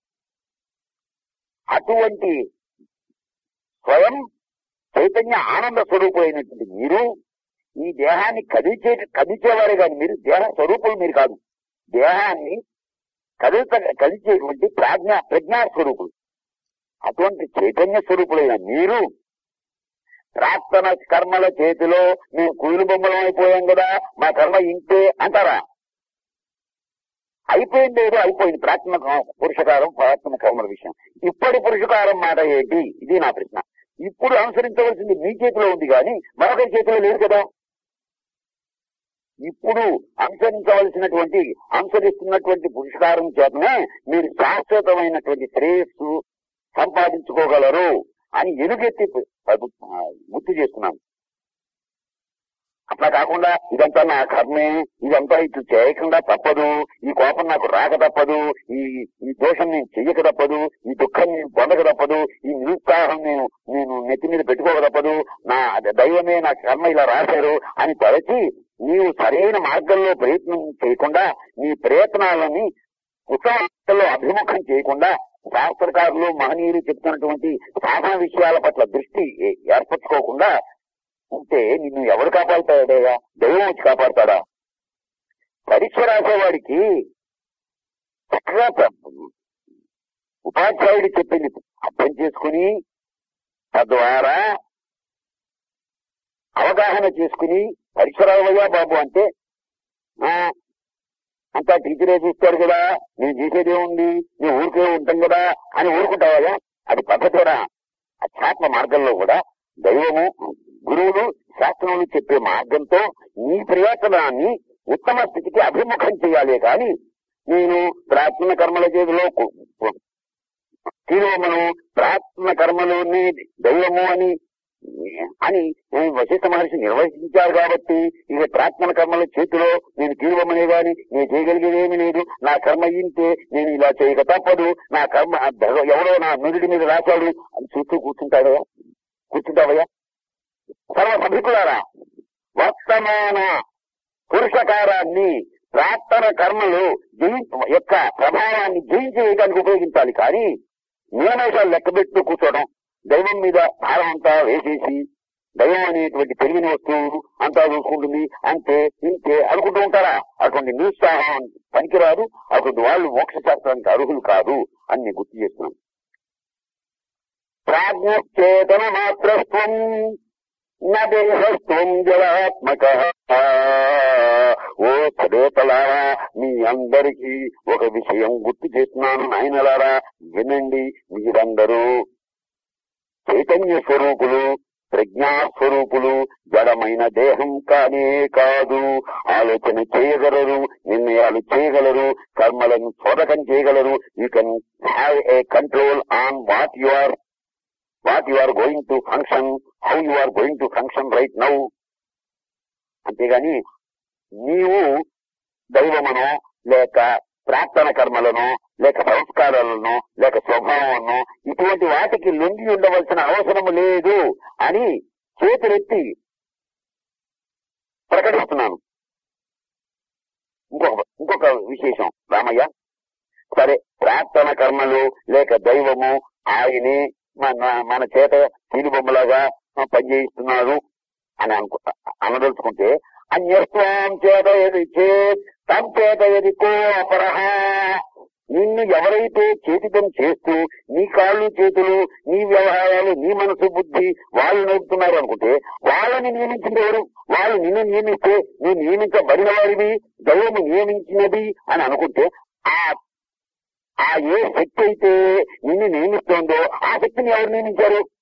అటువంటి స్వయం చైతన్య ఆనంద స్వరూపులైనటువంటి మీరు ఈ దేహాన్ని కదిల్చే కదిల్చేవారే కాదు మీరు దేహ స్వరూపులు మీరు కాదు దేహాన్ని కదిల్చ కదిల్చేటువంటి ప్రాజ్ఞ ప్రజ్ఞా స్వరూపులు అటువంటి చైతన్య స్వరూపులైన మీరు ప్రార్థన కర్మల చేతిలో మేము కుయిలు బొమ్మలం అయిపోయాం కదా మా కర్మ ఇంతే అంటారా అయిపోయింది ఏదో అయిపోయింది ప్రార్థన పురుషకారం ప్రార్థన కర్మల విషయం ఇప్పటి పురుషకారం మాట ఏంటి ఇది నా ప్రశ్న ఇప్పుడు అనుసరించవలసింది మీ చేతిలో ఉంది కానీ మరొకరి చేతిలో లేదు కదా ఇప్పుడు అనుసరించవలసినటువంటి అనుసరిస్తున్నటువంటి పురుషకారం చేతనే మీరు శాశ్వతమైనటువంటి శ్రేయస్సు సంపాదించుకోగలరు అని ఎలుగెత్తి ప- గుర్తు చేస్తున్నాను అట్లా కాకుండా ఇదంతా నా కర్మే ఇదంతా ఇటు చేయకుండా తప్పదు ఈ కోపం నాకు రాక తప్పదు ఈ ఈ దోషం నేను చెయ్యక తప్పదు ఈ దుఃఖం నేను పొందక తప్పదు ఈ నిరుత్సాహం నేను నేను నెత్తి మీద పెట్టుకోక తప్పదు నా దైవమే నా కర్మ ఇలా రాశారు అని తలచి నీవు సరైన మార్గంలో ప్రయత్నం చేయకుండా నీ ప్రయత్నాలని ఉత్సాహంలో అభిముఖం చేయకుండా శాస్త్రకారులు మహనీయులు చెప్తున్నటువంటి సాధన విషయాల పట్ల దృష్టి ఏ- ఏర్పరచుకోకుండా ఉంటే నిన్ను ఎవరు కాపాడుతాడయ్యా దైవం వచ్చి కాపాడుతాడా పరీక్ష రాసేవాడికి చక్కగా ప్ర- ఉపాధ్యాయుడు చెప్పింది అర్థం చేసుకుని తద్వారా అవగాహన చేసుకుని పరీక్ష రావయ్యా బాబు అంటే ఆ, అంతా టీచరే చూస్తారు కదా నేను చేసేదే ఉంది నేను ఊరికే ఉంటాం కదా అని ఊరుకుంటావా అది పద్ధతేరా అధ్యాత్మ మార్గంలో కూడా దైవము గురువులు శాస్త్రములు చెప్పే మార్గంతో నీ ప్రయత్నాన్ని ఉత్తమ స్థితికి అభిముఖం చేయాలి కానీ నేను ప్రాచీన కర్మల చేతిలో కు- కు- తీరువమను ప్రాచీన కర్మలోని దైవము అని అని వశిష్ఠ మహర్షి నిర్వహించారు కాబట్టి ఇక ప్రార్థన కర్మల చేతిలో నేను తీరువమనే గాని నేను చేయగలిగేది ఏమీ లేదు నా కర్మ ఇంతే నేను ఇలా చేయక తప్పదు నా కర్మ ఆ భగ- ఎవరో నా నుదుడి మీద రాశాడు అని చూస్తూ కూర్చుంటాడయ్యా కూర్చుంటావయ్యా సర్వ సభికులారా వర్తమాన పురుషకారాన్ని ప్రార్థన కర్మలు జయి యొక్క ప్రభావాన్ని జయించి వేయడానికి ఉపయోగించాలి కానీ నియమేషాలు లెక్క పెట్టుతూ కూర్చోవడం దైవం మీద భారం అంతా వేసేసి దైవం అనేటువంటి తెలివిని వస్తువు అంతా చూసుకుంటుంది అంతే ఇంతే అనుకుంటూ ఉంటారా అటువంటి నిరుత్సాహం పనికిరాదు అటువంటి వాళ్ళు మోక్ష శాస్త్రానికి అర్హులు కాదు అని నేను గుర్తు చేస్తున్నాను ప్రాజ్ఞచేతన మాత్రత్వం నదేహస్వం జలాత్మక ఓ చదేతలారా మీ అందరికీ ఒక విషయం గుర్తు చేస్తున్నాను నాయనలారా వినండి మీరందరూ చైతన్య స్వరూపులు ప్రజ్ఞా స్వరూపులు జడమైన దేహం కానే కాదు ఆలోచన చేయగలరు నిర్ణయాలు చేయగలరు కర్మలను చోదకం చేయగలరు you can have a control on what you are what you are going to function how you are going to function right now అంతేగాని నీవు దైవమనో లేక ప్రార్థన కర్మలను లేక సంస్కారాలను లేక స్వభావాలను ఇటువంటి వాటికి లొంగి ఉండవలసిన అవసరం లేదు అని చేతులెత్తి ప్రకటిస్తున్నాను ఇంకొక ఇంకొక విశేషం రామయ్య సరే ప్రార్థన కర్మలు లేక దైవము ఆయనే మన మన చేత తీరుబొమ్మలాగా పనిచేయిస్తున్నాడు అని అనుకు అనదలుచుకుంటే అన్యస్వాం చేత ఎది చేత్ తం చేత ఎది కో అపరహ నిన్ను ఎవరైతే చేతితం చేస్తూ నీ కాళ్ళు చేతులు నీ వ్యవహారాలు నీ మనసు బుద్ధి వాళ్ళు నడుపుతున్నారు అనుకుంటే వాళ్ళని నియమించింది ఎవరు వాళ్ళు నిన్ను నియమిస్తే నువ్వు నియమించబడిన వారివి దైవము నియమించినది అని అనుకుంటే ఆ ఆ ఏ శక్తి అయితే నిన్ను నియమిస్తోందో ఆ శక్తిని ఎవరు నియమించారు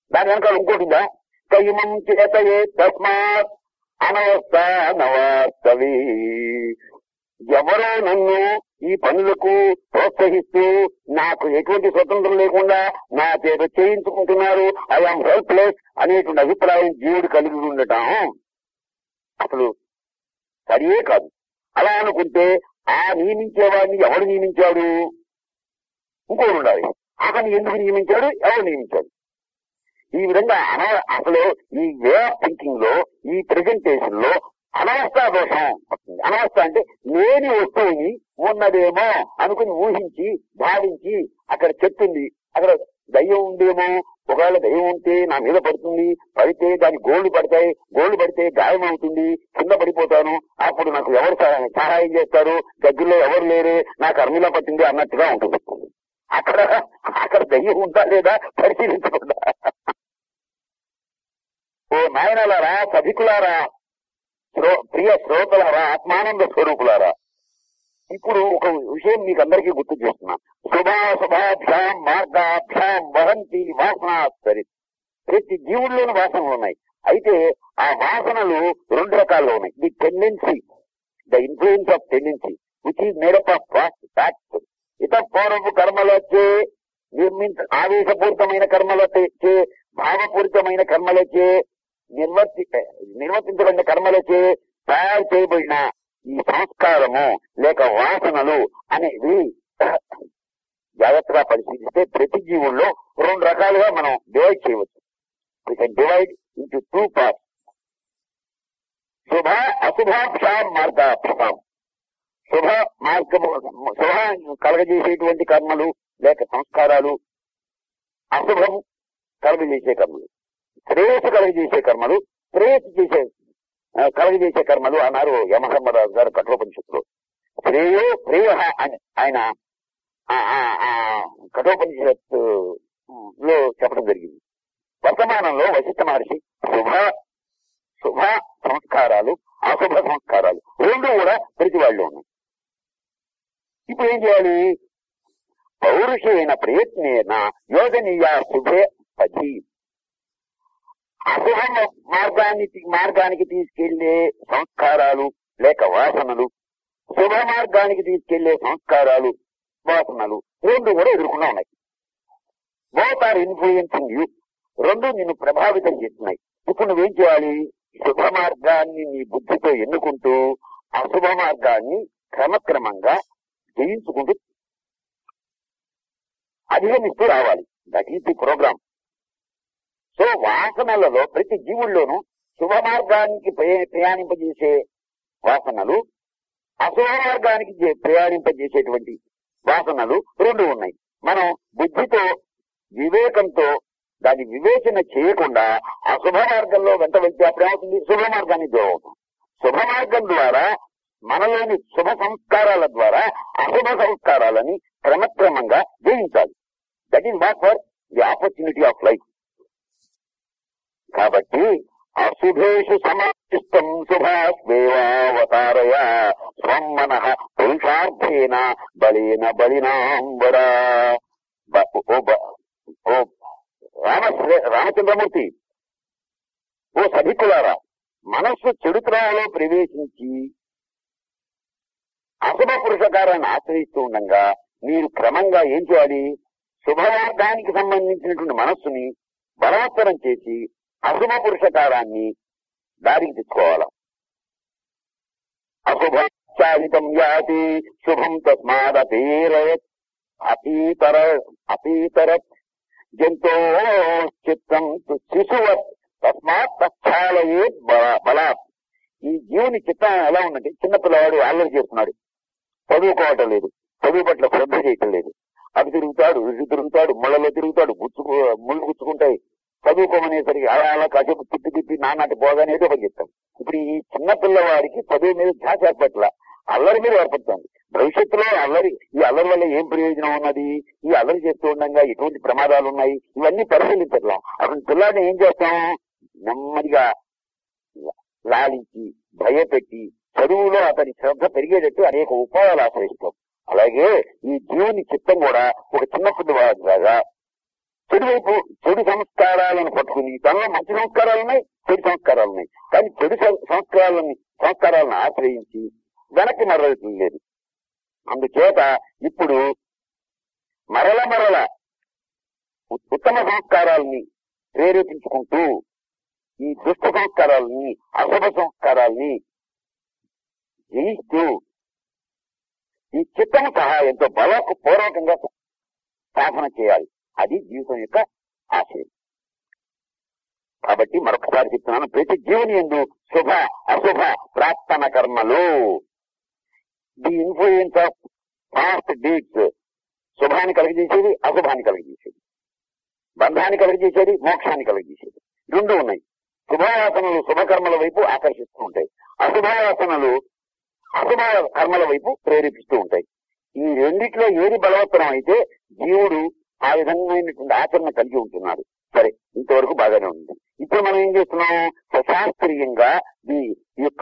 దాని వెనకాల ఇంకోటిందా కయిమం చేతయే తస్మాత్ అనవస్థ నవాస్తవి ఎవరో నన్ను ఈ పనులకు ప్రోత్సహిస్తూ నాకు ఎటువంటి స్వతంత్రం లేకుండా నా చేత చేయించుకుంటున్నారు ఐఎమ్ హెల్ప్లెస్ అనేటువంటి అభిప్రాయం జీవుడు కలిగి ఉండటం అసలు సరియే కాదు అలా అనుకుంటే ఆ నియమించేవాడిని ఎవడు నియమించాడు ఇంకోడు ఉండాలి అతను ఎందుకు నియమించాడు ఎవరు నియమించాడు ఈ విధంగా అన అసలు ఈ వే ఆఫ్ థింకింగ్ లో ఈ ప్రెజెంటేషన్ లో అనవస్థా దోషం వస్తుంది అనవస్థ అంటే లేని వస్తువుని ఉన్నదేమో అనుకుని ఊహించి భావించి అక్కడ చెప్తుంది అక్కడ దయ్యం ఉందేమో ఒకవేళ దయ్యం ఉంటే నా మీద పడుతుంది పడితే దాని గోళ్లు పడతాయి గోళ్లు పడితే గాయం అవుతుంది కింద పడిపోతాను అప్పుడు నాకు ఎవరు సహా- సహాయం చేస్తారు దగ్గరలో ఎవరు లేరే నాకు అర్మిలా పట్టింది అన్నట్టుగా ఉంటుంది అక్కడ అక్కడ దయ్యం ఉందా లేదా పరిశీలించకుండా ఓ నాయనలారా సభికులారా శ్రో- ప్రియ శ్రోతలారా ఆత్మానంద స్వరూపులారా ఇప్పుడు ఒక విషయం మీకు అందరికీ గుర్తు చేస్తున్నా శుభాశుభాభ్యాం మార్గాభ్యాం వహంతి వాసనాస్తరి ప్రతి జీవుల్లోని వాసనలు ఉన్నాయి అయితే ఆ వాసనలు రెండు రకాల్లో ఉన్నాయి the tendency the influence of tendency which is made up of past fact ఇత పూర్వపు కర్మలొచ్చే నిర్మించ ఆవేశపూరితమైన కర్మలొచ్చే భావపూరితమైన కర్మలొచ్చే నిర్వర్తి నిర్వర్తించబడిన కర్మలచే తయారు చేయబడిన ఈ సంస్కారము లేక వాసనలు అనేవి జాగ్రత్తగా పరిశీలిస్తే ప్రతి జీవుల్లో రెండు రకాలుగా మనం డివైడ్ చేయవచ్చు we can divide into two parts శుభ అశుభాభ్యాం మార్గాభ్యాం శుభ మార్గము శుభ కలగజేసేటువంటి కర్మలు లేక సంస్కారాలు అశుభం కలగజేసే కర్మలు శ్రేయస్సు కలగజేసే కర్మలు శ్రేయస్సు చేసే ఆ, కలగజేసే కర్మలు అన్నారు యమధర్మరాజు గారు కఠోపనిషత్తులో శ్రేయో ప్రేయ అని ఆయన ఆ, ఆ, ఆ, కఠోపనిషత్తు లో చెప్పడం జరిగింది వర్తమానంలో వశిష్ఠ మహర్షి శుభ శుభ సంస్కారాలు అశుభ సంస్కారాలు రెండు కూడా ప్రతి వాళ్ళు ఉన్నాయి ఇప్పుడు ఏం చేయాలి పౌరుషేణ ప్రయత్నేన యోజనీయ శుభే పది అశుభ మార్గాన్ని మార్గానికి తీసుకెళ్లే సంస్కారాలు లేక వాసనలు శుభ మార్గానికి తీసుకెళ్లే సంస్కారాలు వాసనలు రెండు కూడా ఎదుర్కొన్నా ఉన్నాయి బోత్ ఆర్ ఇన్ఫ్లుయెన్సింగ్ యూ రెండు నిన్ను ప్రభావితం చేస్తున్నాయి ఇప్పుడు నువ్వేం చేయాలి శుభ మార్గాన్ని నీ బుద్ధితో ఎన్నుకుంటూ అశుభ మార్గాన్ని క్రమక్రమంగా జయించుకుంటూ అధిగమిస్తూ రావాలి that is the program so వాసనలలో ప్రతి జీవుల్లోనూ శుభ మార్గానికి ప్రయ- ప్రయాణింపజేసే వాసనలు అశుభ మార్గానికి జే- ప్రయాణింపజేసేటువంటి వాసనలు రెండు ఉన్నాయి మనం బుద్ధితో వివేకంతో దాని వివేచన చేయకుండా అశుభ మార్గంలో వెంట వెళ్తే అప్పుడు ఏమవుతుంది శుభ మార్గాన్ని దూరం అవుతాం శుభ మార్గం ద్వారా మనలోని శుభ సంస్కారాల ద్వారా అశుభ సంస్కారాలని క్రమక్రమంగా జయించాలి that is what for the opportunity of life కాబట్టి అశుభేషు సమాధిష్టం శుభాస్వేవావతారయ స్వం మనః పురుషార్థేన బలేన బలినాంబర బ- ఓ బ- ఓ రామశ్రే రామచంద్రమూర్తి ఓ సభికులారా మనస్సు చెడుత్రాలో ప్రవేశించి అశుభ పురుషకారాన్ని ఆశ్రయిస్తూ ఉండగా మీరు క్రమంగా ఏం చేయాలి శుభమార్గానికి సంబంధించినటువంటి మనస్సుని బలవత్తరం చేసి అశుభ పురుషకారాన్ని దారికి తెచ్చుకోవాల అశుభాచారితం యాతి శుభం తస్మాదపీరయత్ అపీతర అపీతరత్ జంతో చిత్తం తు శిశువత్ తస్మాత్ తచ్చాలయే బలాత్ ఈ జీవుని చిత్తం ఎలా ఉందంటే చిన్నపిల్లవాడు అల్లరి చేస్తున్నాడు చదువుకోవటం లేదు చదువు పట్ల శ్రద్ధ చేయటం లేదు అటు తిరుగుతాడు ఇటు తిరుగుతాడు ముళ్ళలో తిరుగుతాడు గుచ్చుకు ముళ్ళు గుచ్చుకుంటాయి చదువుకోమనేసరికి అలా అలా కాసేపు తిప్పి తిప్పి నానాటి పోగానే ఏదో ఒకటి చెప్తాం ఇప్పుడు ఈ చిన్న పిల్లవాడికి చదువు మీద ధ్యాస ఏర్పట్ల అల్లరి మీద ఏర్పడుతుంది భవిష్యత్తులో అల్లరి ఈ అల్లరి వల్ల ఏం ప్రయోజనం ఉన్నది ఈ అల్లరి చేస్తూ ఉండగా ఎటువంటి ప్రమాదాలు ఉన్నాయి ఇవన్నీ పరిశీలించట్లా అసలు పిల్లాడిని ఏం చేస్తాం నెమ్మదిగా లాలించి భయపెట్టి చదువులో అతని శ్రద్ధ పెరిగేటట్టు అనేక ఉపాయాలు ఆశ్రయిస్తాం అలాగే ఈ జీవుని చిత్తం కూడా ఒక చిన్న పిల్లవాడిలాగా చెడు వైపు చెడు సంస్కారాలను పట్టుకుని తనలో మంచి సంస్కారాలు ఉన్నాయి చెడు సంస్కారాలు ఉన్నాయి కానీ చెడు సం- సంస్కారాలని సంస్కారాలను ఆశ్రయించి వెనక్కి మరలటం లేదు అందుచేత ఇప్పుడు మరల మరల ఉ- ఉత్తమ సంస్కారాలని ప్రేరేపించుకుంటూ ఈ దుష్ట సంస్కారాలని అశుభ సంస్కారాలని జయిస్తూ ఈ చిత్తన సహాయంతో బలకు పూర్వకంగా సాధన చేయాలి అది జీవితం యొక్క ఆశయం కాబట్టి మరొకసారి చెప్తున్నాను ప్రతి జీవుని ఎందు శుభ అశుభ ప్రార్థన కర్మలు the influence of past deeds శుభాన్ని కలిగజేసేది అశుభాన్ని కలిగజేసేది బంధాన్ని కలిగజేసేది మోక్షాన్ని కలిగజేసేది రెండు ఉన్నాయి శుభవాసనలు శుభకర్మల వైపు ఆకర్షిస్తూ ఉంటాయి అశుభవాసనలు అశుభ కర్మల వైపు ప్రేరేపిస్తూ ఉంటాయి ఈ రెండిట్లో ఏది బలవత్తరం అయితే జీవుడు ఆ విధమైనటువంటి ఆచరణ కలిగి ఉంటున్నాడు సరే ఇంతవరకు బాగానే ఉంది ఇప్పుడు మనం ఏం చేస్తున్నాం శాస్త్రీయంగా ఈ యొక్క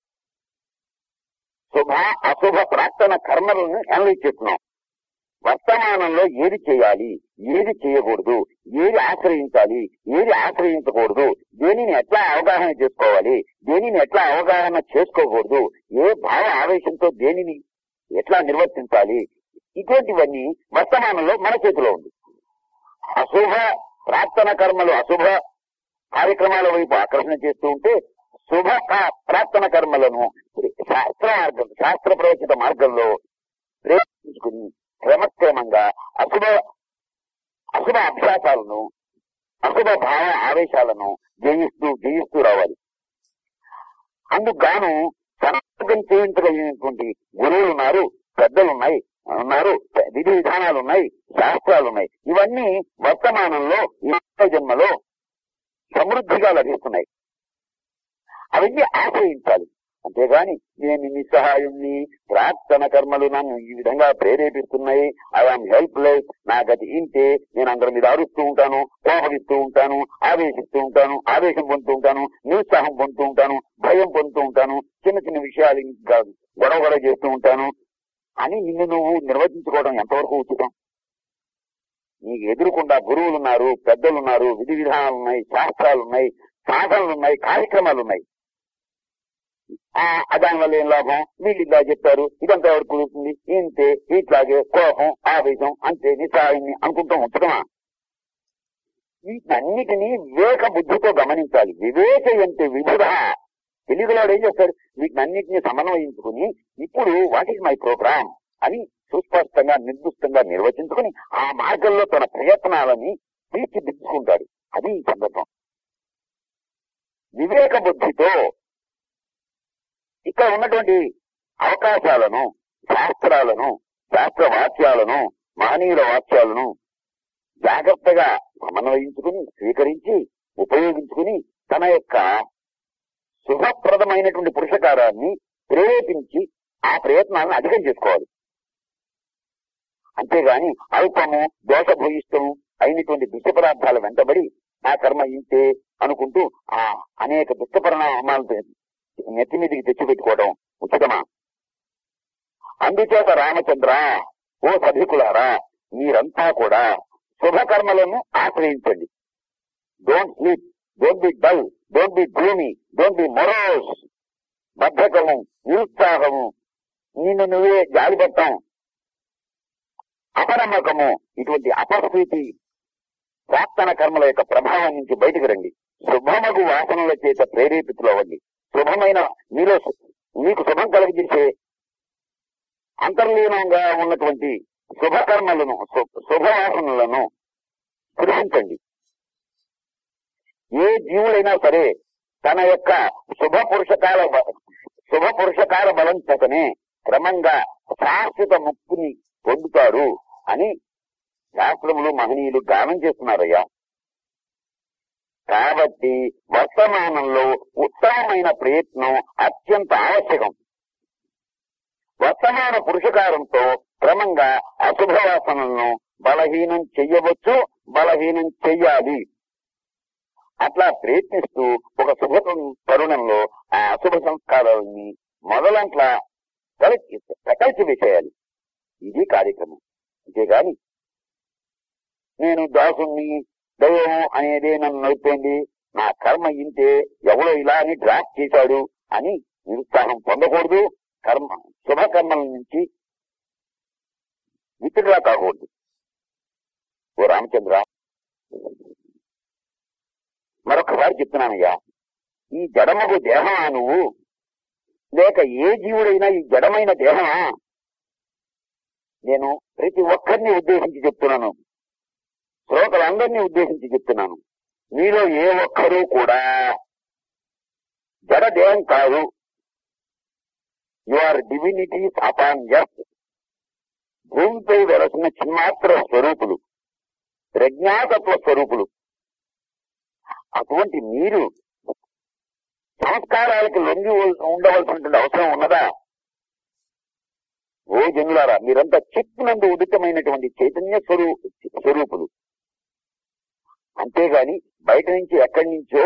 శుభ అశుభ ప్రార్థన కర్మలను అనలైజ్ చేస్తున్నాం వర్తమానంలో ఏది చేయాలి ఏది చేయకూడదు ఏది ఆశ్రయించాలి ఏది ఆశ్రయించకూడదు దేనిని ఎట్లా అవగాహన చేసుకోవాలి దేనిని ఎట్లా అవగాహన చేసుకోకూడదు ఏ భావ ఆవేశంతో దేనిని ఎట్లా నిర్వర్తించాలి ఇటువంటివన్నీ వర్తమానంలో మన చేతిలో ఉంది అశుభ ప్రార్థన కర్మలు అశుభ కార్యక్రమాల వైపు ఆకర్షణ చేస్తూ ఉంటే శుభ కా- ప్రార్థన కర్మలను శాస్త్ర మార్గం శాస్త్ర ప్రవచిత మార్గంలో ప్రేరేపించుకుని క్రమక్రమంగా అశుభ అశుభ అభ్యాసాలను అశుభ భావ ఆవేశాలను జయిస్తూ జయిస్తూ రావాలి అందుకు గాను సమాజం చేయించగలిగినటువంటి గురువులు ఉన్నారు పెద్దలు ఉన్నాయి ఉన్నారు విధి విధానాలు ఉన్నాయి శాస్త్రాలు ఉన్నాయి ఇవన్నీ వర్తమానంలో ఈ మానవ జన్మలో సమృద్ధిగా లభిస్తున్నాయి అవన్నీ ఆశ్రయించాలి అంతేగాని నేను నిస్సహాయుణ్ణి ప్రార్థన కర్మలు నన్ను ఈ విధంగా ప్రేరేపిస్తున్నాయి ఐఆమ్ హెల్ప్లెస్ నా గతి ఇంతే నేను అందరి మీద అరుస్తూ ఉంటాను కోపగిస్తూ ఉంటాను ఆవేశిస్తూ ఉంటాను ఆవేశం పొందుతూ ఉంటాను నిరుత్సాహం పొందుతూ ఉంటాను భయం పొందుతూ ఉంటాను చిన్న చిన్న విషయాలు ఇంకా గొడవ గొడవ చేస్తూ ఉంటాను అని నిన్ను నువ్వు నిర్వచించుకోవడం ఎంతవరకు ఉచితం నీకు ఎదురుకుండా గురువులు ఉన్నారు పెద్దలు ఉన్నారు విధి విధానాలు ఉన్నాయి శాస్త్రాలు ఉన్నాయి సాధనలు ఉన్నాయి కార్యక్రమాలు ఉన్నాయి ఆ దానివల్ల ఏం లాభం వీళ్ళు ఇలా చెప్పారు ఇదంతా ఎవరు కుదురుతుంది ఇంతే ఇట్లాగే కోపం ఆవేశం అంతే నిస్సహాయాన్ని అనుకుంటూ ఉంచడమా వీటన్నిటినీ వివేక బుద్ధితో గమనించాలి వివేకయంతే విబుధ తెలుగులో ఏం చేస్తారు వీటినన్నిటిని సమన్వయించుకుని ఇప్పుడు వాట్ ఈస్ మై ప్రోగ్రామ్ అని సుస్పష్టంగా నిర్దిష్టంగా నిర్వచించుకుని ఆ మార్గంలో తన ప్రయత్నాలని తీర్చిదిద్దుకుంటాడు అది ఈ సందర్భం వివేక బుద్ధితో ఇక్కడ ఉన్నటువంటి అవకాశాలను శాస్త్రాలను శాస్త్ర వాక్యాలను మహనీయుల వాక్యాలను జాగ్రత్తగా సమన్వయించుకుని స్వీకరించి ఉపయోగించుకుని తన యొక్క శుభప్రదమైనటువంటి పురుషకారాన్ని ప్రేరేపించి ఆ ప్రయత్నాలను అధికం చేసుకోవాలి అంతేగాని అల్పము దోషభూయిష్టము అయినటువంటి దుష్ట పదార్థాల వెంటబడి ఆ కర్మ ఇంతే అనుకుంటూ ఆ అనేక దుష్ట పరిణామాలు నెత్తి మీదకి తెచ్చిపెట్టుకోవడం ఉచితమా అందుచేత రామచంద్ర ఓ సభికులారా మీరంతా కూడా శుభకర్మలను ఆశ్రయించండి don't sleep don't be dull don't be gloomy don't be morose బద్ధకము నిరుత్సాహము నిన్ను నువ్వే జాలిపడటం అపనమ్మకము ఇటువంటి అపస్థితి ప్రార్థన కర్మల యొక్క ప్రభావం నుంచి బయటకు రండి శుభమగు వాసనల చేత ప్రేరేపితులు అవ్వండి శుభమైన మీలో సు- మీకు శుభం కలిగించే అంతర్లీనంగా ఉన్నటువంటి శుభకర్మలను శు- శుభవాసనలను స్పృశించండి ఏ జీవుడైనా సరే తన యొక్క శుభ పురుషకాల బ- శుభ పురుషకాల బలం చేతనే క్రమంగా శాశ్వత ముక్తిని పొందుతారు అని శాస్త్రములు మహనీయులు గానం చేస్తున్నారయ్యా కాబట్టి వర్తమానంలో ఉత్తమమైన ప్రయత్నం అత్యంత ఆవశ్యకం వర్తమాన పురుషకారంతో క్రమంగా అశుభవాసనలను బలహీనం చెయ్యవచ్చు బలహీనం చెయ్యాలి అట్లా ప్రయత్నిస్తూ ఒక శుభ తరుణంలో ఆ అశుభ సంస్కారాలని మొదలంట్లా కలిసి ప్రకల్చి వేసేయాలి ఇది కార్యక్రమం అంతేగాని నేను దాసుని దైవం అనేది నన్ను నడిపోయింది నా కర్మ ఇంతే ఎవడో ఇలా అని డ్రాప్ చేశాడు అని నిరుత్సాహం పొందకూడదు కర్మ శుభకర్మల నుంచి విత్డ్రా కాకూడదు ఓ రామచంద్ర మరొకసారి చెప్తున్నానయ్యా ఈ జడమగు దేహమా నువ్వు లేక ఏ జీవుడైనా ఈ జడమైన దేహమా నేను ప్రతి ఒక్కరిని ఉద్దేశించి చెప్తున్నాను శ్రోతలందరినీ ఉద్దేశించి చెప్తున్నాను మీలో ఏ ఒక్కరూ కూడా జడ దేహం కాదు you are divinities upon just భూమిపై వెలసిన చిన్మాత్ర స్వరూపులు ప్రజ్ఞాతత్వ స్వరూపులు అటువంటి మీరు సంస్కారాలకు లొంగి ఉండవలసినటువంటి అవసరం ఉన్నదా ఓ జనులారా మీరంతా చిత్తునందు ఉదితమైనటువంటి చైతన్య స్వరూ స్వరూపులు అంతేగాని బయట నుంచి ఎక్కడి నుంచో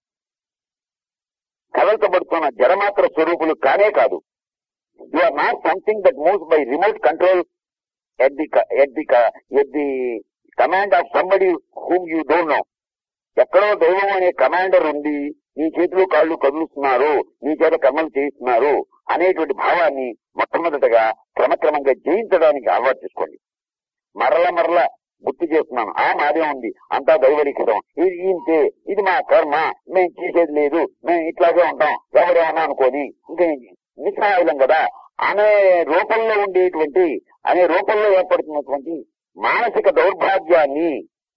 కదల్చబడుతున్న జడమాత్ర స్వరూపులు కానే కాదు you are not something that moves by remote control at the at the at the command of somebody whom you don't know ఎక్కడో దైవం అనే కమాండర్ ఉంది నీ చేతులు కాళ్ళు కదులుతున్నారు నీ చేత కర్మలు చేయిస్తున్నారు అనేటువంటి భావాన్ని మొట్టమొదటగా క్రమక్రమంగా జయించడానికి అలవాటు చేసుకోండి మరల మరల గుర్తు చేస్తున్నాను ఆ మాదే ఉంది అంతా దైవలిఖితం ఇది ఇంతే ఇది మా కర్మ మేము చేసేది లేదు మేము ఇట్లాగే ఉంటాం ఎవరేమన్నా అనుకోని ఇంకా నిస్సహాయులం కదా అనే రూపంలో ఉండేటువంటి అనే రూపంలో ఏర్పడుతున్నటువంటి మానసిక దౌర్భాగ్యాన్ని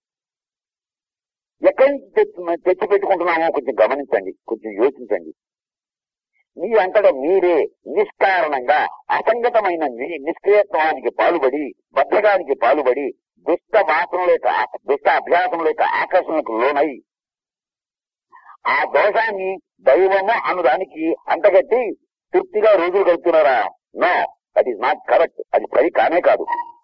ఎక్కడి నుంచి తెచ్చు తెచ్చి పెట్టుకుంటున్నామో కొంచెం గమనించండి కొంచెం యోచించండి మీ అంతటా మీరే నిష్కారణంగా అసంగతమైన మీ నిష్క్రియత్వానికి పాల్పడి బద్ధకానికి పాల్పడి దుష్ట వాసనల యొక్క దుష్ట అభ్యాసముల యొక్క ఆకర్షణకు లోనై ఆ దోషాన్ని దైవము అనుదానికి అంటగట్టి తృప్తిగా రోజులు గడుపుతున్నారా no that is not correct అది సరి కానే కాదు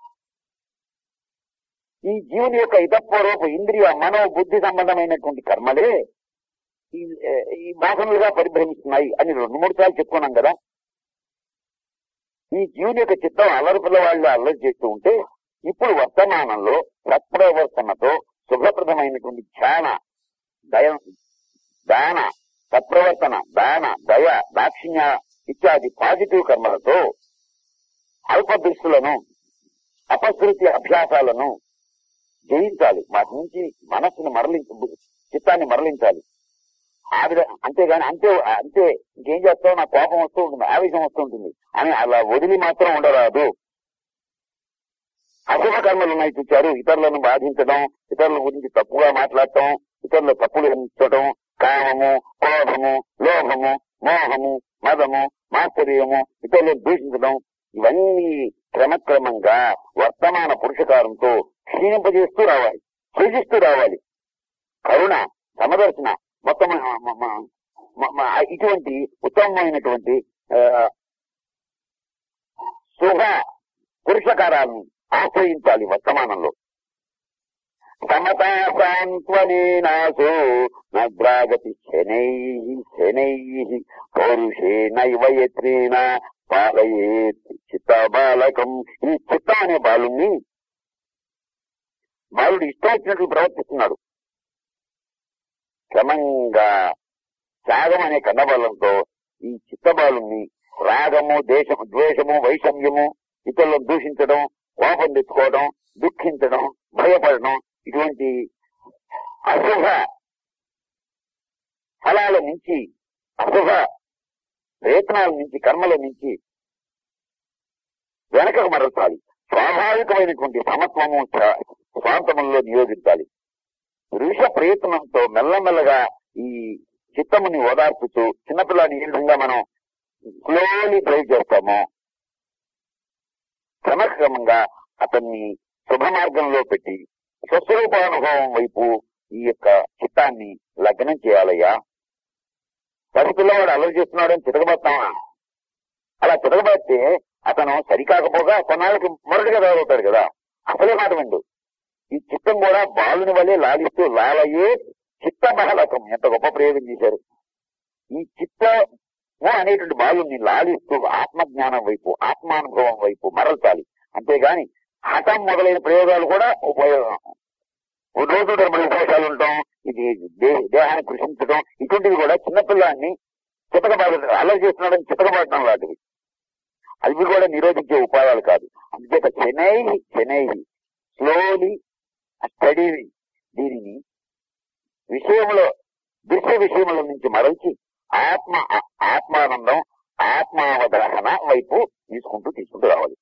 ఈ జీవుని యొక్క ఇతపూర్వపు ఇంద్రియ మనో బుద్ధి సంబంధమైనటువంటి కర్మలే ఈ ఈ వాసనలుగా పరిభ్రమిస్తున్నాయి అని రెండు మూడు సార్లు చెప్పుకున్నాం కదా ఈ జీవుని యొక్క చిత్తం అల్లరి పిల్లవాళ్ళు అల్లరి చేస్తూ ఉంటే ఇప్పుడు వర్తమానంలో సత్ప్రవర్తనతో శుభప్రదమైనటువంటి ధ్యాన దయ దాన సత్ప్రవర్తన దాన దయ దాక్షిణ్య ఇత్యాది పాజిటివ్ కర్మలతో అల్పదృష్టులను అపశృతి అభ్యాసాలను జయించాలి వాటి నుంచి మనస్సును మరలించ చిత్తాన్ని మరలించాలి ఆవిడ అంతేగాని అంతే అంతే ఇంకేం చేస్తావు నా కోపం వస్తూ ఉంటుంది ఆవేశం వస్తూ ఉంటుంది అని అలా వదిలి మాత్రం ఉండరాదు అశుభ కర్మలు ఉన్నాయి చూచారు ఇతరులను బాధించడం ఇతరుల గురించి తప్పుగా మాట్లాడటం ఇతరుల తప్పులు ఎంచడం కామము క్రోధము లోభము మోహము మదము మాత్సర్యము ఇతరులను దూషించడం ఇవన్నీ క్రమక్రమంగా వర్తమాన పురుషకారంతో క్షీణింపజేస్తూ రావాలి సృజిస్తూ రావాలి కరుణ సమదర్శన మొత్తం ఇటువంటి ఉత్తమమైనటువంటి శుభ పురుషకారాలను ఆశ్రయించాలి వర్తమానంలో సమతా సాంత్వనేనాసో నద్రాగతి శనై శనై పౌరుషేణైవ యత్నేన పాలయేత్ చిత్త బాలకం ఈ చిత్తం అనే బాలుని బాలుడు ఇష్టం వచ్చినట్లు ప్రవర్తిస్తున్నాడు క్రమంగా త్యాగం అనే కన్నబలంతో ఈ చిత్తబాలుని రాగము దేశము ద్వేషము వైషమ్యము ఇతరులను దూషించడం కోపం తెచ్చుకోవడం దుఃఖించడం భయపడడం ఇటువంటి అశుభ ఫలాల నుంచి అశుభ ప్రయత్నాల నుంచి కర్మల నుంచి వెనకకు మరల్చాలి స్వాభావికమైనటువంటి సమత్వము స్వార్థములలో నియోగించాలి పురుష ప్రయత్నంతో మెల్లమెల్లగా ఈ చిత్తముని ఓదార్పుతూ చిన్నపిల్లాన్ని ఏ విధంగా మనం స్లోలీ డ్రైవ్ చేస్తామో క్రమక్రమంగా అతన్ని శుభ మార్గంలో పెట్టి స్వస్వరూపానుభవం వైపు ఈ యొక్క చిత్తాన్ని లగ్నం చేయాలయ్యా పది పిల్లవాడు అల్లరి చేస్తున్నాడని తిరగబడతామా అలా తిరగబడితే అతను సరికాకపోగా కొన్నాళ్ళకి మొరటిగా తయారవుతాడు కదా అసలే మాట విండు ఈ చిత్తం కూడా బాలుని వలె లాలిస్తూ లాలయే చిత్త బహలకం ఎంత గొప్ప ప్రయోగం చేశారు ఈ చిత్తము అనేటువంటి బాలుని లాలిస్తూ ఆత్మజ్ఞానం వైపు ఆత్మానుభవం వైపు మరల్చాలి అంతేగాని హఠం మొదలైన ప్రయోగాలు కూడా ఉపయోగం ఓ రోజు తరబడి ఉపవాసాలు ఉంటాం ఇది దే- దేహాన్ని కృషించడం ఇటువంటివి కూడా చిన్నపిల్లాన్ని చితకబాడు అల్లరి చేస్తున్నాడని చితకబాడటం లాంటివి అవి కూడా నిరోధించే ఉపాయాలు కాదు అందుచేత చెనై చెనై స్లోలీ స్టడీ దీనిని విషయంలో దృశ్య విషయముల నుంచి మరల్చి ఆత్మ ఆ- ఆత్మానందం ఆత్మావగాహన వైపు తీసుకుంటూ తీసుకుంటూ రావాలి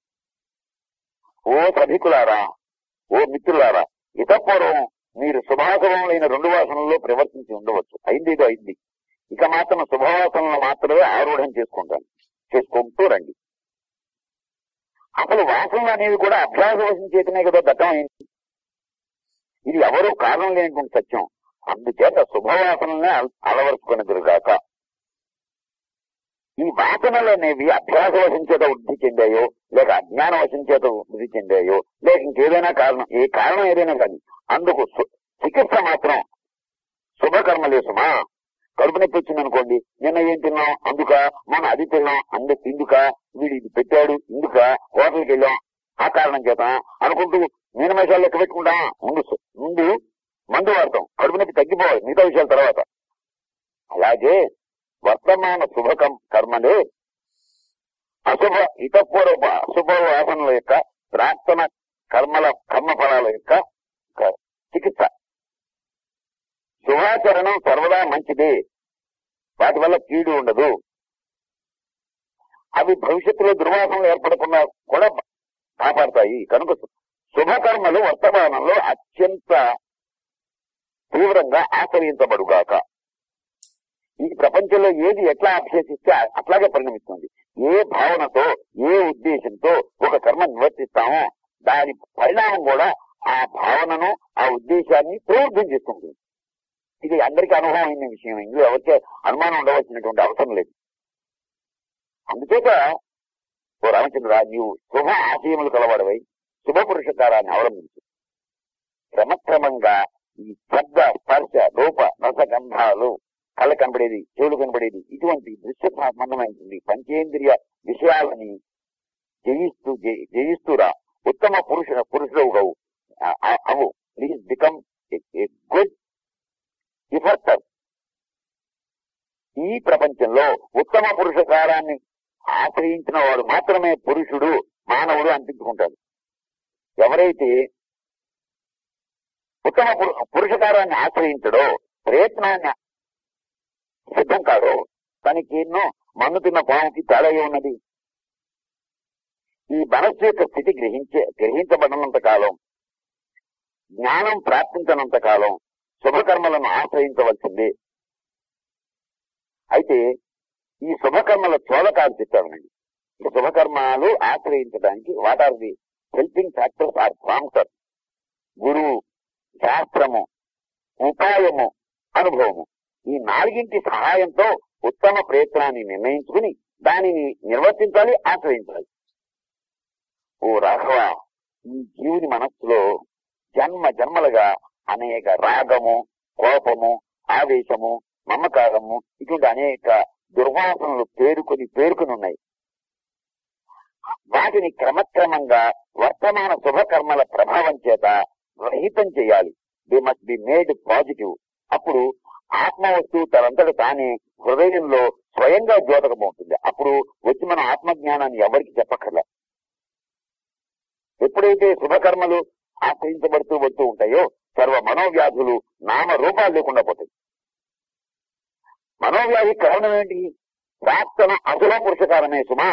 ఓ సభికులారా ఓ మిత్రులారా ఇతపూర్వం మీరు శుభాశుభములైన రెండు వాసనల్లో ప్రవర్తించి ఉండవచ్చు అయింది ఏదో అయింది ఇక మాత్రం శుభవాసనలు మాత్రమే ఆరూఢం చేసుకుంటాను చేసుకుంటూ రండి అసలు వాసనలు అనేవి కూడా అభ్యాస వశం చేతనే కదా దట్టమైంది ఇది ఎవరూ కారణం లేనటువంటి సత్యం అందుచేత శుభవాసనలనే అల- అలవరుచుకునేదురుగాక ఈ వాసనలు అనేవి అభ్యాస వశం చేత వృద్ధి చెందాయో లేక అజ్ఞాన వశం చేత వృద్ధి చెందాయో లేక ఇంకేదైనా కారణం ఏ కారణం ఏదైనా కానీ అందుకు సు- చికిత్స మాత్రం శుభకర్మలే సుమా కడుపు నొప్పి వచ్చింది అనుకోండి నిన్న ఏం తిన్నాం అందుక మనం అది తిన్నాం అందు ఇందుక వీడు ఇది పెట్టాడు ఇందుక హోటల్కి వెళ్ళాం ఆ కారణం చేత అనుకుంటూ మీనమేషాలు లెక్క పెట్టుకుంటాం ముందు సు- ముందు మందు వాడతాం కడుపు నొప్పి తగ్గిపోవాలి మిగతా విషయాల తర్వాత అలాగే వర్తమాన శుభకం కర్మలే అశుభ ఇతపూర్వ అశుభ వాసనల యొక్క ప్రార్థన కర్మల కర్మ ఫలాల యొక్క క- చికిత్స శుభాచరణం సర్వదా మంచిదే వాటి వల్ల కీడు ఉండదు అవి భవిష్యత్తులో దుర్వాసనలు ఏర్పడకుండా కూడా కాపాడతాయి కనుక శుభకర్మలు వర్తమానంలో అత్యంత తీవ్రంగా ఆశ్రయించబడుగాక ఈ ప్రపంచంలో ఏది ఎట్లా అభ్యసిస్తే అ- అట్లాగే పరిణమిస్తుంది ఏ భావనతో ఏ ఉద్దేశంతో ఒక కర్మ నివర్తిస్తామో దాని పరిణామం కూడా ఆ భావనను ఆ ఉద్దేశాన్ని ప్రవృద్ధం చేసుకుంటుంది ఇది అందరికీ అనుభవం అయిన విషయం ఇందులో ఎవరికే అనుమానం ఉండవలసినటువంటి అవసరం లేదు అందుచేత ఓ రామచంద్ర నీవు శుభ ఆశయములు కలవాడవై శుభ పురుషకారాన్ని అవలంబించు క్రమక్రమంగా ఈ శబ్ద స్పర్శ రూప రసగంధాలు కళ్ళ కనబడేది చెవులు కనబడేది ఇటువంటి దృశ్య సంబంధమైనటువంటి పంచేంద్రియ విషయాలని జయిస్తూ జయి- జయిస్తూరా ఉత్తమ పురుష పురుషుడు అవు ప్లీజ్ బికమ్ గుడ్ ఇఫర్టర్ ఈ ప్రపంచంలో ఉత్తమ పురుషకారాన్ని ఆశ్రయించిన వాడు మాత్రమే పురుషుడు మానవుడు అనిపించుకుంటాడు ఎవరైతే ఉత్తమ పురు- పురుషకారాన్ని ఆశ్రయించడో ప్రయత్నాన్ని సిద్ధం కాడో తనకి ఎన్నో మన్ను తిన్న పాముకి తేడా ఉన్నది ఈ మనస్సు యొక్క స్థితి గ్రహించే గ్రహించబడినంత కాలం జ్ఞానం ప్రాప్తించనంత కాలం శుభకర్మలను ఆశ్రయించవలసిందే అయితే ఈ శుభకర్మల చోదకాలు చెప్పామనండి ఈ శుభకర్మాలు ఆశ్రయించడానికి what are the helping factors are prompter గురువు శాస్త్రము ఉపాయము అనుభవము ఈ నాలుగింటి సహాయంతో ఉత్తమ ప్రయత్నాన్ని నిర్ణయించుకుని దానిని నిర్వర్తించాలి ఆశ్రయించాలి ఓ రాఘవ ఈ జీవుని మనస్సులో జన్మ జన్మలుగా అనేక రాగము కోపము ఆవేశము మమకారము ఇటువంటి అనేక దుర్వాసనలు పేరుకొని పేరుకొని ఉన్నాయి వాటిని క్రమక్రమంగా వర్తమాన శుభకర్మల ప్రభావం చేత రహితం చేయాలి they must be made positive అప్పుడు ఆత్మ వస్తువు తనంతట తానే హృదయంలో స్వయంగా ద్యోతకమవుతుంది అప్పుడు వచ్చి మన ఆత్మజ్ఞానాన్ని ఎవరికి చెప్పక్కర్లే ఎప్పుడైతే శుభకర్మలు ఆశ్రయించబడుతూ వస్తూ ఉంటాయో సర్వ మనోవ్యాధులు నామ రూపాలు లేకుండా పోతాయి మనోవ్యాధి కారణం ఏంటి ప్రార్థన అసుల పురుషకారమే సుమా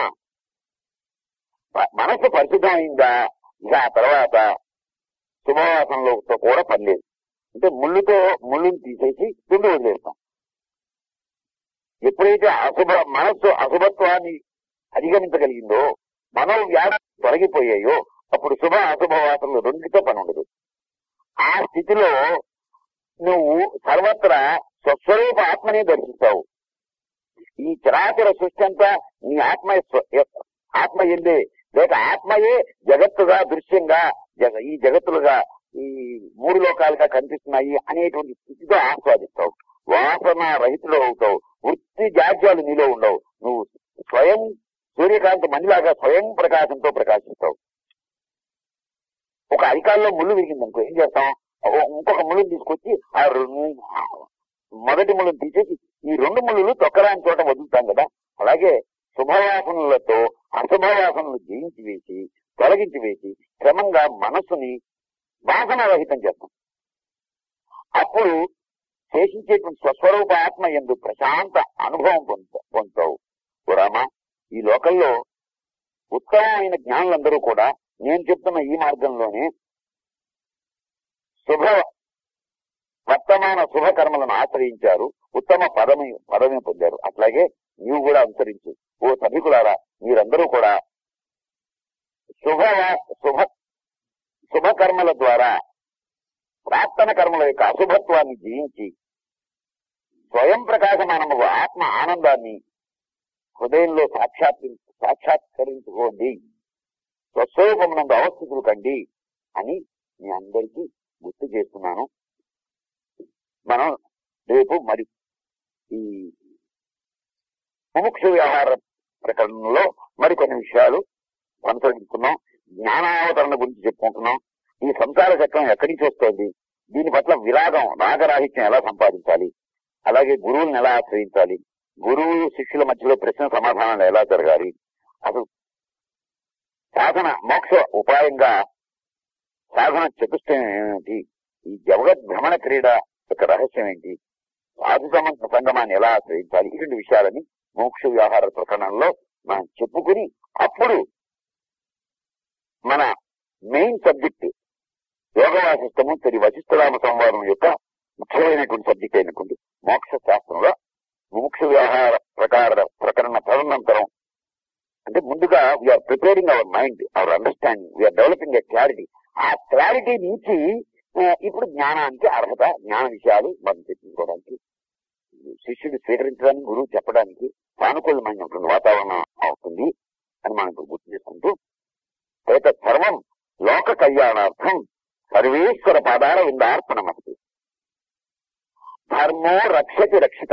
మ- మనసు పరిశుద్ధమైందా ఇక ఆ తర్వాత శుభవాసనలో కూడా పనిలేదు అంటే ముళ్ళుతో ముళ్ళుని తీసేసి తుండి వదిలేస్తాం ఎప్పుడైతే అశుభ మనస్సు అశుభత్వాన్ని అధిగమించగలిగిందో మనో వ్యాధి తొలగిపోయాయో అప్పుడు శుభ అశుభ వాసనలు రెండితో పని ఉండదు ఆ స్థితిలో నువ్వు సర్వత్రా స్వస్వరూప ఆత్మనే దర్శిస్తావు ఈ చరాచర సృష్టి అంతా నీ ఆత్మ స్వ- ఆత్మ ఎందే లేక ఆత్మయే జగత్తుగా దృశ్యంగా జగ- ఈ జగత్తులుగా ఈ మూడు లోకాలుగా కనిపిస్తున్నాయి అనేటువంటి స్థితితో ఆస్వాదిస్తావు వాసన రహితుడు అవుతావు వృత్తి జాడ్యాలు నీలో ఉండవు నువ్వు స్వయం సూర్యకాంతి మణిలాగా స్వయం ప్రకాశంతో ప్రకాశిస్తావు ఒక అరికాల్లో ముళ్ళు విరిగింది అనుకో ఏం చేస్తాం ఓ- ఇంకొక ముళ్ళుని తీసుకొచ్చి ఆ రెండు మొదటి ముళ్ళుని తీసేసి ఈ రెండు ముళ్ళులు తొక్కరాని చోట వదులుతాం కదా అలాగే శుభవాసనలతో అశుభవాసనలు జయించి వేసి తొలగించి వేసి క్రమంగా మనస్సుని వాసన రహితం చేస్తాం అప్పుడు శేషించేటువంటి స్వస్వరూప ఆత్మ ఎందు ప్రశాంత అనుభవం పొందుతా- పొందుతావు ఓ రామా ఈ లోకంలో ఉత్తమమైన జ్ఞానులందరూ కూడా నేను చెప్తున్న ఈ మార్గంలోనే శుభ వర్తమాన శుభ కర్మలను ఆశ్రయించారు ఉత్తమ పదమి పదవి పొందారు అట్లాగే నీవు కూడా అనుసరించు ఓ సభికులారా మీరందరూ కూడా శుభ శుభ శుభ కర్మల ద్వారా ప్రార్థన కర్మల యొక్క అశుభత్వాన్ని జయించి స్వయం ప్రకాశమానము ఆత్మ ఆనందాన్ని హృదయంలో సాక్షాత్ సాక్షాత్కరించుకోండి స్వస్వరూపమునందు అవస్థితులు కండి అని మీ అందరికీ గుర్తు చేస్తున్నాను మనం రేపు మరి ఈ ముముక్ష వ్యవహార ప్రకరణలో మరికొన్ని విషయాలు కొనసాగించుకున్నాం జ్ఞానావతరణ గురించి చెప్పుకుంటున్నాం ఈ సంసార చక్రం ఎక్కడి నుంచి వస్తోంది దీని పట్ల విరాగం రాగరాహిత్యం ఎలా సంపాదించాలి అలాగే గురువులను ఎలా ఆశ్రయించాలి గురువు శిష్యుల మధ్యలో ప్రశ్న సమాధానాలు ఎలా జరగాలి అసలు సాధన మోక్ష ఉపాయంగా సాధన చతుష్టయం ఏమిటి ఈ జగత్ భ్రమణ క్రీడ యొక్క రహస్యం ఏంటి సాధు సమంత సంగమాన్ని ఎలా ఆశ్రయించాలి ఇటువంటి విషయాలని మోక్ష వ్యవహార ప్రకరణంలో మనం చెప్పుకుని అప్పుడు మన మెయిన్ సబ్జెక్ట్ యోగ వాసిష్టము తిరి వశిష్ఠరామ సంవాదం యొక్క ముఖ్యమైనటువంటి సబ్జెక్ట్ అయినటువంటి మోక్ష శాస్త్రంలో ముముక్ష వ్యవహార ప్రకార ప్రకరణ తదనంతరం అంటే ముందుగా we are preparing our mind our understanding we are developing a clarity ఆ క్లారిటీ నుంచి ఆ, ఇప్పుడు జ్ఞానానికి అర్హత జ్ఞాన విషయాలు మనం చర్చించుకోవడానికి శిష్యుడు స్వీకరించడానికి గురువు చెప్పడానికి సానుకూలమైనటువంటి వాతావరణం అవుతుంది అని మనం ఇప్పుడు గుర్తు చేసుకుంటూ ఏత సర్వం లోక కళ్యాణార్థం సర్వేశ్వర పాదార విందార్పణమస్తి ధర్మో రక్షతి రక్షిత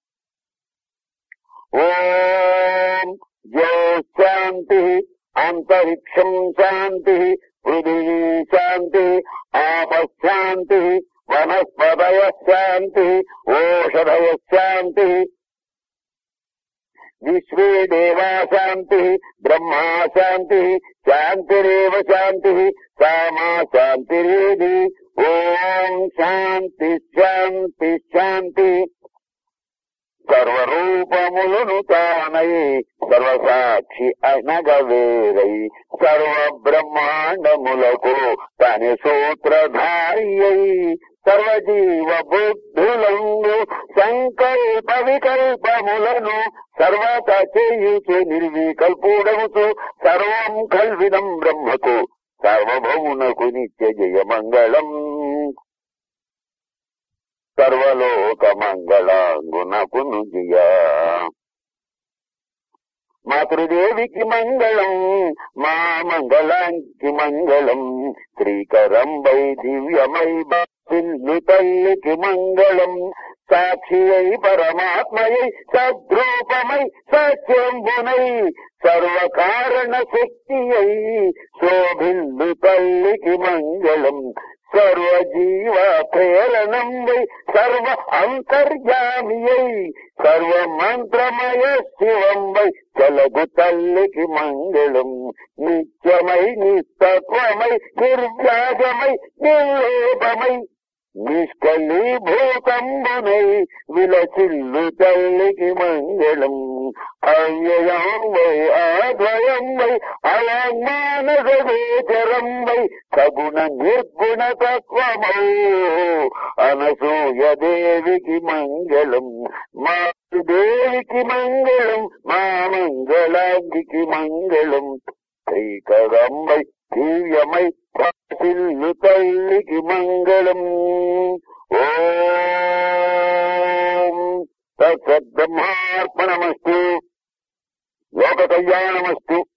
ఓం జ్యో శాంతి అంతరిక్షం శాంతి పృథివీ శాంతి ఆపశాంతి వనస్పతయ శాంతి ఓషధయ శాంతి విశ్వే దేవా శాంతి బ్రహ్మా శాంతి శాంతిరేవ శాంతి సామా శాంతిరేది ఓం శాంతి శాంతి శాంతి సర్వరూపములను తానై సర్వసాక్షి అనగవేరై సర్వ బ్రహ్మాండములకు తని సూత్రధారియై సర్వజీవ బుద్ధులందు సంకల్ప వికల్పములను సర్వత చేయుచు నిర్వికల్పుడవుచు సర్వం కల్విదం బ్రహ్మకు సర్వభౌమునకు నిత్య జయ మంగళం సర్వలోక మంగళాంగునకును జయ మాతృదేవికి మంగళం మా మంగళానికి మంగళం శ్రీకరంబై దివ్యమై బాసిల్లు తల్లికి మంగళం సాక్షి అయి పరమాత్మయై సద్రూపమై సత్యంబునై సర్వకారణ శక్తి అయి శోభిల్లు తల్లికి మంగళం సర్వజీవ ప్రేరణం వై సర్వ అంతర్యామియై సర్వ మంత్రమయ శివం వై చలగు తల్లికి మంగళం నిత్యమై నిస్తత్వమై నిర్వ్యాజమై నిర్లోభమై నిష్కలీభూతంబునై విలసిల్లు తల్లికి మంగళం అవ్యయం వై ఆద్వయం వై అలమానసగోచరం వై సగుణ నిర్గుణ తత్వమౌ అనసూయ దేవికి మంగళం మా దేవికి మంగళం మా మంగళాంగికి మంగళం శ్రీకరంబై దివ్యమై భాసిల్లు తల్లికి మంగళం ఓం తత్సద్బ్రహ్మార్పణమస్తు లోక కళ్యాణమస్తు